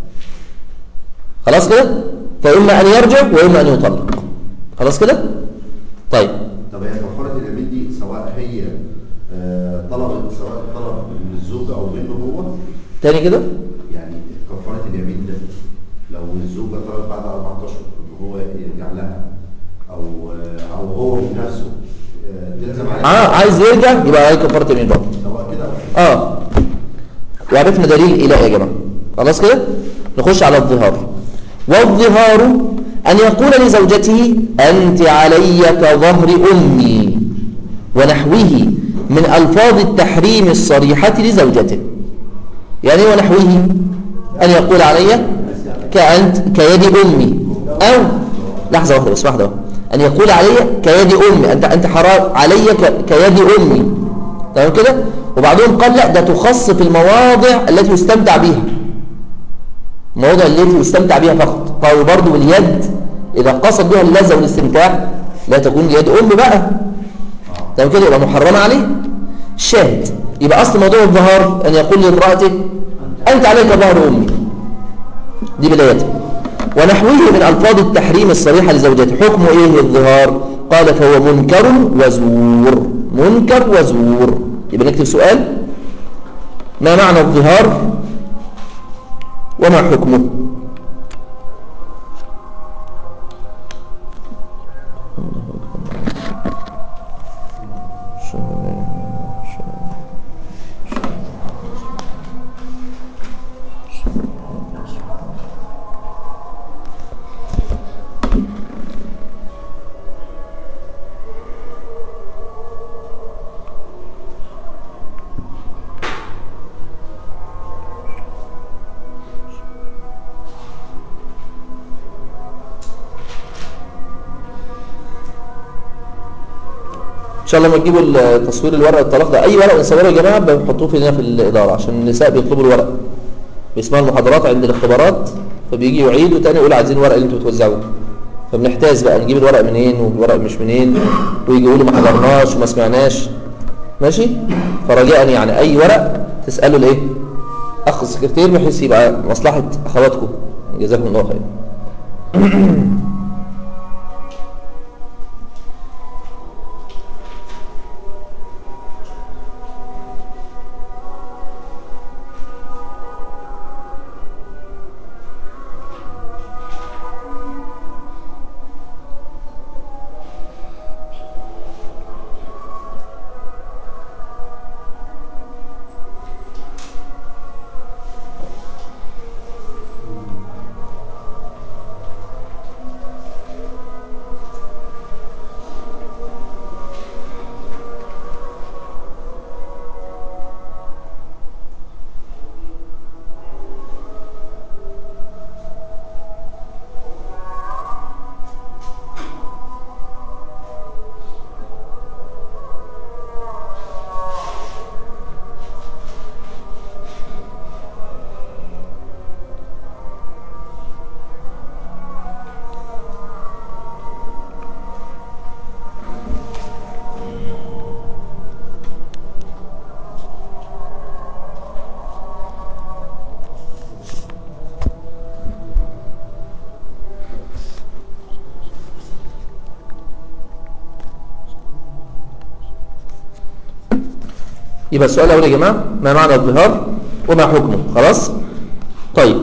خلاص كده فإما أن يرجع وإما أن يطلق خلاص كده طيب طب هي كفاره اليمين دي سواء هي آه، طلبت سواء طلب من الزوج او منه هو تاني كده يعني كفاره اليمين ده لو الزوجه طلبت بعد اربع اشهر ان هو يرجع لها او آه، او هو بنفسه آه، تلزم عليه آه عايز يرجع يبقى عليه كفارة يمين برضه سواء كده او كده. اه وعرفنا دليل إله يا جماعة خلاص كده نخش على الظهار والظهار أن يقول لزوجته أنت علي كظهر أمي ونحوه من ألفاظ التحريم الصريحة لزوجته يعني إيه ونحوه أن يقول علي كأنت كيد أمي أو لحظة واحدة بس واحدة واحدة. أن يقول علي كيد أمي أنت أنت حرام علي ك- كيد أمي تمام كده وبعضهم قال لا ده تخص في المواضع التي يستمتع بها المواضع التي يستمتع بها فقط قالوا برضو اليد إذا قصد بها اللذة والاستمتاع لا تكون يد أم بقى تمام كده يبقى محرمة عليه الشاهد يبقى أصل موضوع الظهار أن يقول لامرأته أنت عليك ظهر أمي دي بدايته ونحوه من ألفاظ التحريم الصريحة لزوجته حكم إيه الظهار قال فهو منكر وزور منكر وزور يبقى نكتب سؤال ما معنى الظهار وما حكمه ان شاء الله لما تجيبوا تصوير الورق الطلاق ده اي ورق نصوره يا جماعه بنحطوه في هنا في الاداره عشان النساء بيطلبوا الورق بيسمعوا المحاضرات عند الاختبارات فبيجي يعيدوا تاني يقول عايزين الورق اللي انتوا بتوزعوه فبنحتاج بقى نجيب الورق منين والورق مش منين ويجي يقولوا ما حضرناش وما سمعناش ماشي فرجاء يعني اي ورق تسالوا الايه اخ السكرتير بحيث يبقى مصلحه اخواتكم جزاكم الله خير يبقى السؤال الأول يا جماعة ما معنى الظهار وما حكمه خلاص طيب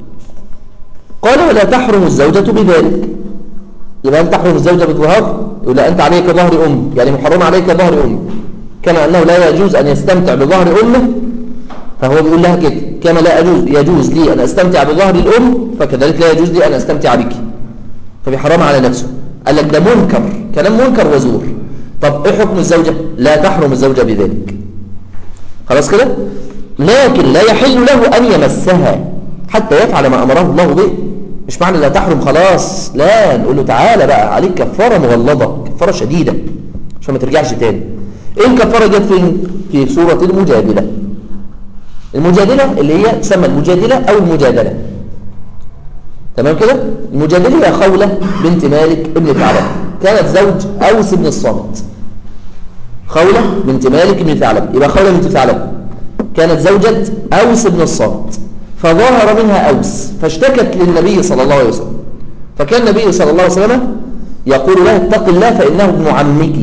قال ولا تحرم الزوجة بذلك يبقى أنت تحرم الزوجة بالظهار يقول لا أنت عليك ظهر أم يعني محرم عليك ظهر أم كما أنه لا يجوز أن يستمتع بظهر أمه فهو بيقول لها كده كما لا يجوز, يجوز لي أن أستمتع بظهر الأم فكذلك لا يجوز لي أن أستمتع بك فبيحرم على نفسه قال لك ده منكر كلام منكر وزور طب إيه حكم الزوجة لا تحرم الزوجة بذلك خلاص كده لكن لا يحل له أن يمسها حتى يفعل ما أمره الله به مش معنى لا تحرم خلاص لا نقول له تعالى بقى عليك كفارة مغلظة كفارة شديدة عشان ما ترجعش تاني ايه الكفارة جت فين في سورة المجادلة المجادلة اللي هي تسمى المجادلة أو المجادلة تمام كده المجادلة هي خولة بنت مالك ابن ثعلب كانت زوج أوس بن الصامت خولة بنت مالك بن ثعلب يبقى خولة بنت ثعلب كانت زوجة أوس بن الصامت فظهر منها أوس فاشتكت للنبي صلى الله عليه وسلم فكان النبي صلى الله عليه وسلم يقول لها اتق الله فإنه ابن عمك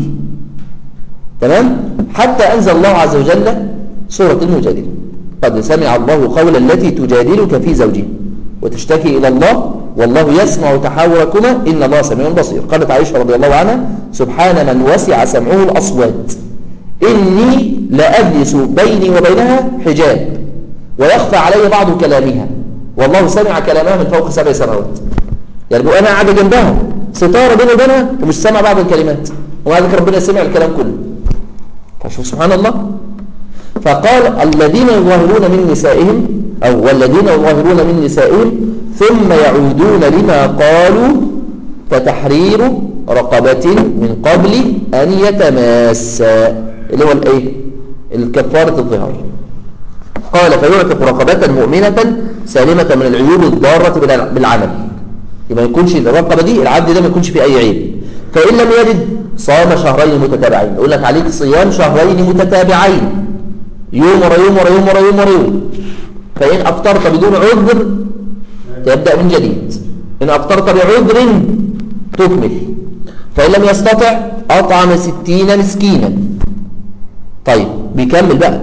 تمام حتى أنزل الله عز وجل سورة المجادلة قد سمع الله قول التي تجادلك في زوجها وتشتكي إلى الله والله يسمع تحاوركما إن الله سميع بصير قالت عائشة رضي الله عنها سبحان من وسع سمعه الأصوات إني لأجلس بيني وبينها حجاب ويخفى علي بعض كلامها والله سمع كلامها من فوق سبع سماوات يعني أنا قاعدة جنبها ستارة بيني وبينها ومش سامع بعض الكلمات ومع ذلك ربنا سمع الكلام كله فشوف سبحان الله فقال الذين يظاهرون من نسائهم أو والذين يظاهرون من نسائهم ثم يعودون لما قالوا فتحرير رقبة من قبل أن يتماسا اللي هو الايه الكفارة الظهار قال فيعتق رقبة مؤمنة سالمة من العيوب الضارة بالعمل يبقى ما يكونش الرقبة دي العبد ده ما يكونش فيه أي عيب فإن لم يجد صام شهرين متتابعين يقول لك عليك صيام شهرين متتابعين يوم ورا يوم ورا يوم ورا يوم ورا يوم فإن أفطرت بدون عذر تبدأ من جديد إن أفطرت بعذر تكمل فإن لم يستطع أطعم ستين مسكينا طيب بيكمل بقى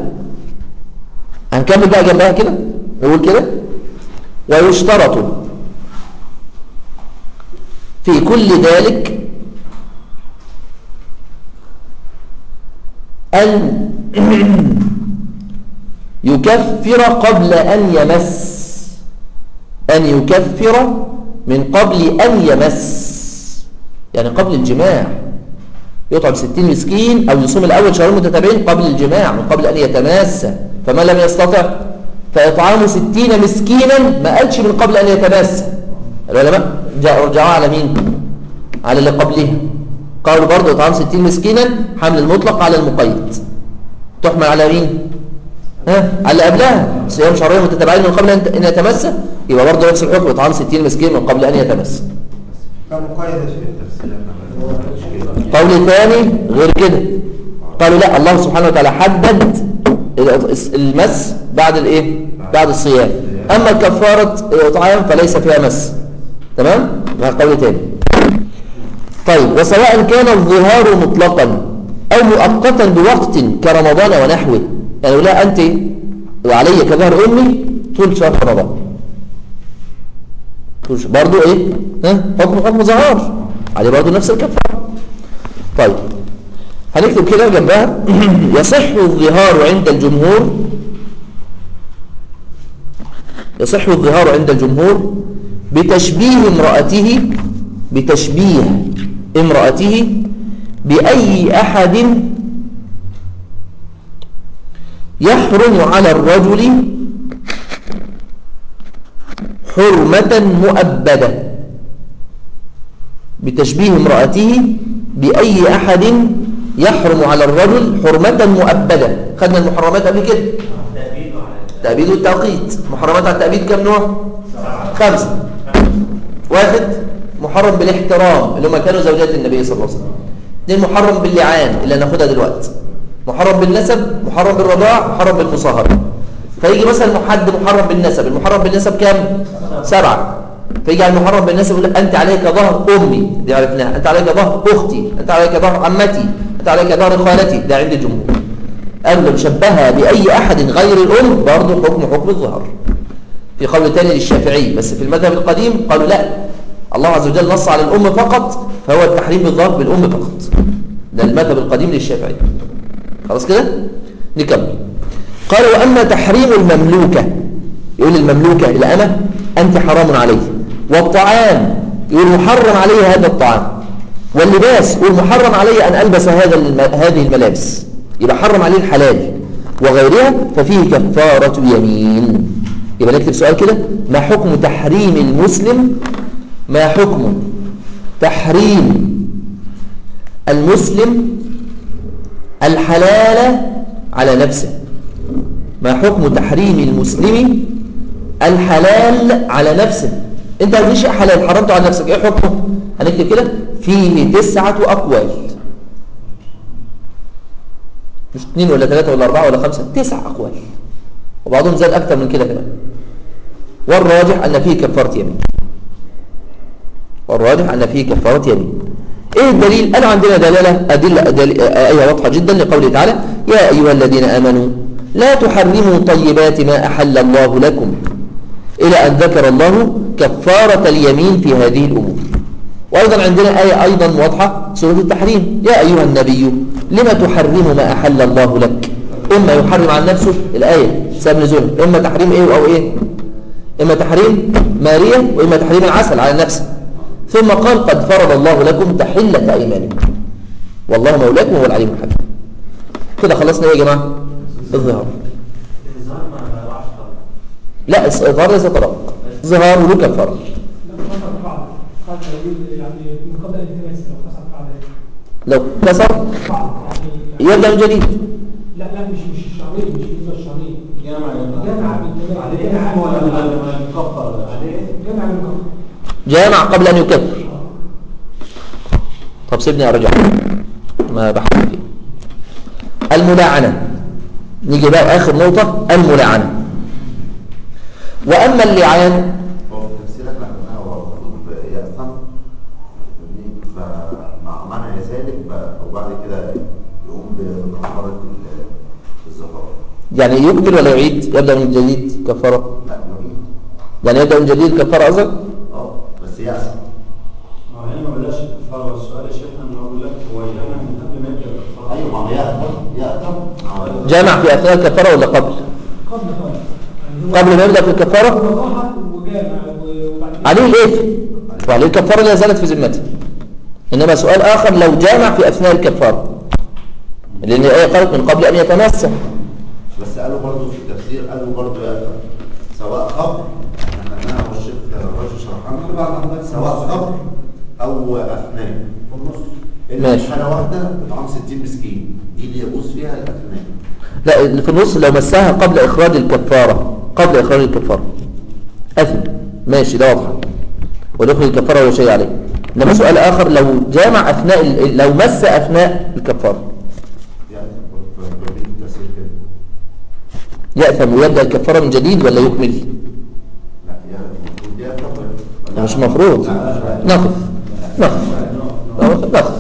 هنكمل بقى جنبها كده نقول كده ويشترط في كل ذلك أن يكفر قبل أن يمس أن يكفر من قبل أن يمس يعني قبل الجماع يطعم ستين مسكين أو يصوم الأول شهرين متتابعين قبل الجماع من قبل أن يتماس فمن لم يستطع فإطعام ستين مسكينا ما قالش من قبل أن يتماس العلماء رجعوا على مين على اللي قبلها قالوا برضه إطعام ستين مسكينا حمل المطلق على المقيد تحمل على مين ها على اللي قبلها صيام شهرين متتابعين من قبل أن يتمس يبقى برضه نفس الحكم إطعام ستين مسكين من قبل أن يتمس كمقايضة يا شيخ قول ثاني غير كده قالوا لا الله سبحانه وتعالى حدد المس بعد الايه بعد الصيام اما كفاره الاطعام فليس فيها مس تمام قول ثاني طيب وسواء كان الظهار مطلقا او مؤقتا بوقت كرمضان ونحوه يعني لا انت وعلي كظهر امي طول شهر رمضان برضو ايه ها حكم حكم ظهار عليه برضو نفس الكفاره طيب هنكتب كده جنبها يصح الظهار عند الجمهور يصح الظهار عند الجمهور بتشبيه امرأته بتشبيه امرأته بأي أحد يحرم على الرجل حرمة مؤبدة بتشبيه امرأته بأي أحد يحرم على الرجل حرمة مؤبدة خدنا المحرمات قبل كده تأبيد والتوقيت محرمات على التأبيد كم نوع خمسة واحد محرم بالاحترام اللي هم كانوا زوجات النبي صلى الله عليه وسلم اثنين محرم باللعان اللي هناخدها دلوقتي محرم بالنسب محرم بالرضاع محرم بالمصاهرة فيجي مثلا حد محرم بالنسب المحرم بالنسب كام سبعة فيجي على المحرم بالنسب يقول لك انت عليك ظهر امي دي عرفناها انت عليك ظهر اختي انت عليك ظهر عمتي انت عليك ظهر خالتي ده عند الجمهور قال لو شبهها بأي أحد غير الأم برضه حكم حكم الظهر في قول تاني للشافعي بس في المذهب القديم قالوا لا الله عز وجل نص على الأم فقط فهو التحريم بالظهر بالأم فقط ده المذهب القديم للشافعي خلاص كده نكمل قال وأما تحريم المملوكة يقول المملوكة الأمة أنت حرام عليه والطعام يقول محرم عليه هذا الطعام واللباس يقول محرم عليه أن ألبس هذا الم... هذه الملابس يبقى حرم عليه الحلال وغيرها ففيه كفارة يمين يبقى نكتب سؤال كده ما حكم تحريم المسلم ما حكم تحريم المسلم الحلال على نفسه ما حكم تحريم المسلم الحلال على نفسه انت هذه شيء حلال حرمته على نفسك ايه حكمه هنكتب كده فيه تسعة أقوال مش اثنين ولا ثلاثة ولا أربعة ولا خمسة تسع أقوال وبعضهم زاد أكثر من كده كمان والراجح أن فيه كفارة يمين والراجح أن فيه كفارة يمين إيه الدليل؟ قالوا عندنا دلالة أدلة أدل... آية واضحة جدا لقوله تعالى يا أيها الذين آمنوا لا تحرموا طيبات ما أحل الله لكم إلى أن ذكر الله كفارة اليمين في هذه الأمور وأيضا عندنا آية أيضا واضحة سورة التحريم يا أيها النبي لما تحرم ما أحل الله لك إما يحرم عن نفسه الآية سبب نزول إما تحريم إيه أو إيه إما تحريم مارية وإما تحريم العسل على نفسه ثم قال قد فرض الله لكم تحلة أيمانكم والله مولاكم وهو العليم الحكيم كده خلصنا إيه يا جماعة الظهار الظهر ما راحش طبعا لا الظهار ليس طلاق ظهار له كفارة لو كسر قاعدة قاعدة يقول يعني من قبل الالتماس لو كسر قاعدة لو كسر قاعدة يعني يبدأ من جديد لا لا مش مش الشهرين مش بالنسبة للشهرين جامع جامع بالجامع عليه اسم ولا ولا مكفر عليه جامع بالكفر جامع قبل أن يكفر طب سيبني أرجع ما بحث فيه الملاعنة نيجي بقى آخر نقطة الملاعنة وأما اللعان هو في تفسيرك لما هو المفروض يأثم فمع معنى ذلك وبعد كده يقوم بكفارة ال- الظهار يعني يكبر ولا يعيد يبدأ من جديد كفارة لا يعيد يعني يبدأ من جديد كفارة قصدك اه بس يأثم ما هي ما بلاش الكفاره والسؤال يا شيخنا انه بقول لك هو يجمع من قبل ما يبدا الكفاره ايوه ما هو يأثم يأثم جامع في أثناء الكفارة ولا قبل قبل قبل يعني هو قبل ما يبدأ في الكفارة وضاحت وجامع وبعد كده عليه الإثم وعليه الكفارة لا زالت في ذمته إنما سؤال آخر لو جامع في أثناء الكفارة لأن الآية قالت من قبل أن يتمسح بس قالوا برضه في التفسير قالوا برضه يأثم سواء قبل احنا خدناها والشيخ الرجل شرحنا سواء قبل او اثناء إلا ماشي. في حاله واحده اطعام 60 مسكين دي اللي يجوز فيها الاثناء لا اللي في النص لو مسها قبل إخراج الكفارة قبل إخراج الكفارة أثم ماشي ده واضح ودخل الكفارة ولا شيء عليه إنما سؤال آخر لو جامع أثناء ال- لو مس أثناء الكفارة يعني في التفسير كده يأثم ويبدأ الكفارة من جديد ولا يكمل لا يا المفروض يأثم ده مش مفروض نقف نقف نقف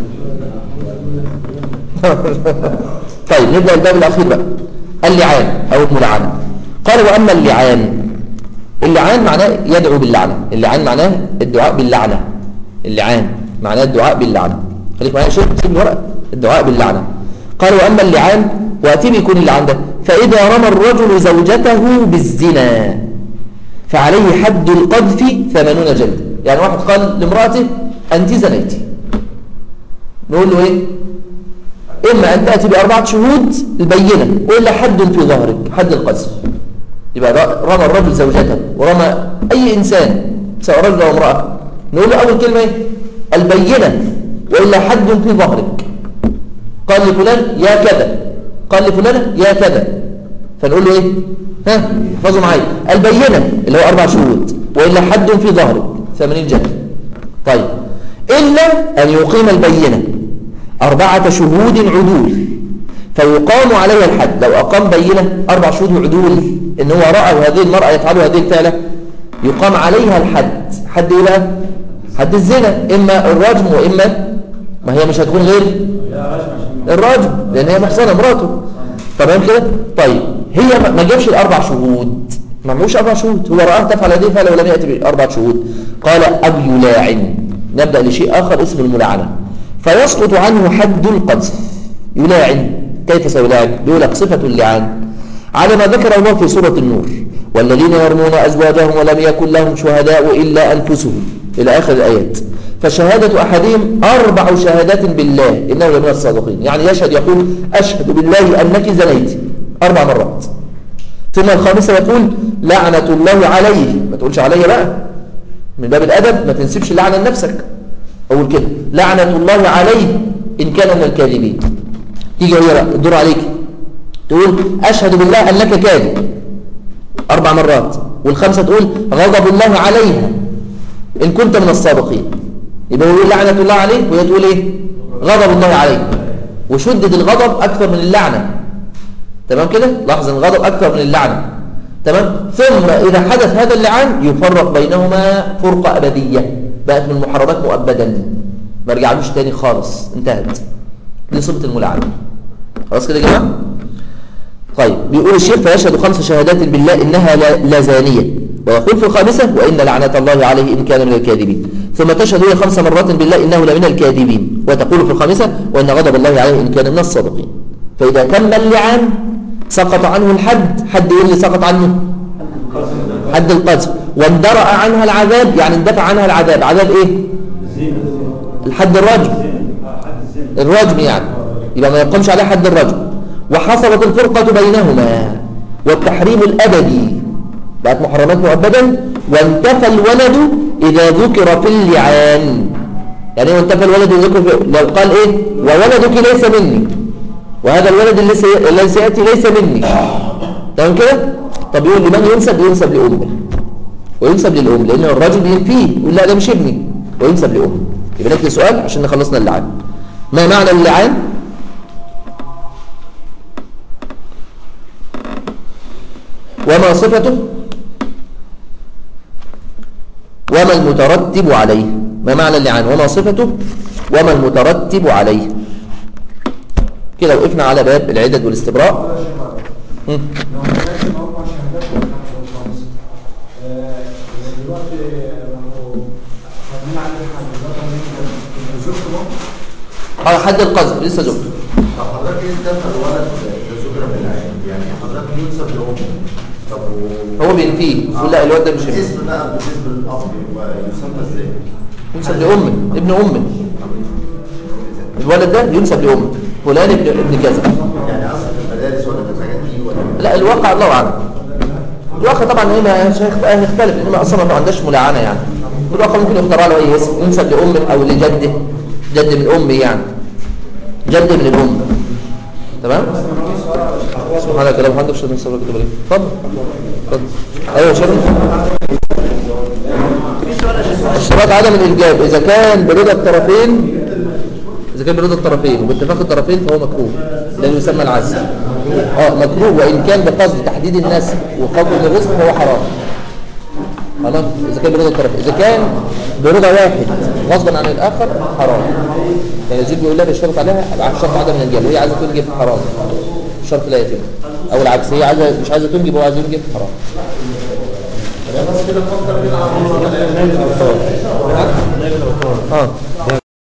طيب نبدأ الباب الأخير بقى اللعان أو الملعنة قال وأما اللعان اللعان معناه يدعو باللعنة اللعان معناه الدعاء باللعنة اللعان معناه الدعاء باللعنة خليك معايا يا شيخ سيب الورقة الدعاء باللعنة قال وأما اللعان وأتي بيكون اللعان ده فإذا رمى الرجل زوجته بالزنا فعليه حد القذف ثمانون جلدة يعني واحد قال لامرأته أنت زنيتي نقول له إيه إما أن تأتي بأربعة شهود البينة وإلا حد في ظهرك حد القذف يبقى ر- رمى الرجل زوجته ورمى أي إنسان سواء رجل أو امرأة نقول له أول كلمة إيه البينة وإلا حد في ظهرك قال لفلان يا كذا قال لفلان يا كذا فنقول له ايه ها احفظوا معايا البينة اللي هو أربع شهود وإلا حد في ظهرك ثمانين جلد طيب إلا أن يقيم البينة أربعة شهود عدول فيقام عليها الحد لو أقام بينة أربع شهود عدول إن هو رأى هذه المرأة يفعل هذه الفعلة يقام عليها الحد حد إيه بقى حد الزنا إما الرجم وإما ما هي مش هتكون غير الرجم لأن هي محصنة مراته تمام كده طيب هي ما- ما جابش الاربع شهود ما معوش اربع شهود هو رآه تفعل هذه فعلا ولم ياتي باربع شهود قال او يلاعن نبدا لشيء اخر اسمه الملاعنه فيسقط عنه حد القذف يلاعن كيف سيلاعن بيقول لك صفه اللعان على ما ذكر الله في سوره النور والذين يرمون ازواجهم ولم يكن لهم شهداء الا انفسهم الى اخر الايات فشهادة أحدهم أربع شهادات بالله إنه لمن الصادقين يعني يشهد يقول أشهد بالله أنك زنيت أربع مرات ثم الخامسة يقول لعنة الله عليه ما تقولش عليه بقى من باب الأدب ما تنسبش اللعنة لنفسك أقول كده لعنة الله عليه إن كان من الكاذبين تيجي هي بقى الدور عليك تقول أشهد بالله أنك كاذب أربع مرات والخامسة تقول غضب الله عليها إن كنت من الصادقين يبقى هو يقول لعنة الله عليه وهي تقول إيه غضب الله عليه وشدد الغضب أكثر من اللعنة تمام كده لاحظ ان الغضب أكثر من اللعنة تمام ثم إذا حدث هذا اللعان يفرق بينهما فرقة أبدية بقت من المحرمات مؤبدا ما رجعلوش تاني خالص انتهت دي صفة الملاعنة خلاص كده يا جماعة طيب بيقول الشيخ فيشهد خمس شهادات بالله إنها لا- لزانية ويقول في الخامسة وإن لعنة الله عليه إن كان من الكاذبين ثم تشهد هي خمس مرات بالله إنه لمن الكاذبين وتقول في الخامسة وإن غضب الله عليه إن كان من الصادقين فإذا تم اللعان سقط عنه الحد حد إيه اللي سقط عنه حد القذف واندرأ عنها العذاب يعني اندفع عنها العذاب عذاب إيه الحد الرجم الرجم يعني يبقى ما يقومش عليه حد الرجم وحصلت الفرقة بينهما والتحريم الأبدي بقت محرمات مؤبدا وانتفى الولد إذا ذكر في اللعان يعني ايه وانتفى الولد إذا ذكر في لو قال إيه وولدك ليس مني وهذا الولد اللي سي... الذي سيأتي ليس مني تمام كده طب يقول لمن ينسب ينسب لأمه وينسب للأم لأن الراجل ينفيه يقول لا ده مش ابني وينسب لأمه يبقى نكتب سؤال عشان خلصنا اللعان ما معنى اللعان وما صفته وما المترتب عليه ما معنى اللعان وما صفته وما المترتب عليه كده وقفنا على باب العدد والاستبراء ولا شيء غلط. مم. لو ما كانش موقع شهادات والخمسة والخمسة آه، دلوقتي لو خدنا عليه الحد ده من زوجته برضه على حد القذف لسه زوجته طب حضرتك ايه دفع الولد لذكر بالعين يعني حضرتك ينسب لامه طب و... هو بينفيه يقول لا الواد ده مش ابني الاسم بقى بالنسبه للاب يبقى يسمى ازاي؟ ينسب لأمه ابن أمه الولد ده ينسب لأمه فلان ابن ابن كذا يعني اصلا في المدارس ولا في الحاجات دي ولا لا الواقع الله أعلم الواقع طبعا هنا مش هيخ- هيختلف لأن أصلا ما عندهاش ملاعنة يعني الواقع ممكن يخترع له أي اسم ينسب لأمه أو لجده جد من أمه يعني جد من الأم تمام سبحانك اللهم وبحمدك اشهد ان لا اله الا انت استغفرك واتوب اليك اتفضل اتفضل ايوه يا شيخ اشتراط عدم الإنجاب إذا كان برضا الطرفين إذا كان برضا الطرفين وباتفاق الطرفين فهو مكروه لأنه يسمى العزل اه مكروه وإن كان بقصد تحديد النسل وقبض الرزق فهو حرام خلاص إذا كان برضا الطرفين إذا كان برضا واحد غصبا عن الآخر حرام يعني يزيد بيقول لها بيشترط عليها على شرط عدم الإنجاب وهي عايزة تنجب حرام الشرط لا يتم أو العكس هي عايزة مش عايزة تنجب وهو عايز ينجب حرام بس كده نفكر كده على اه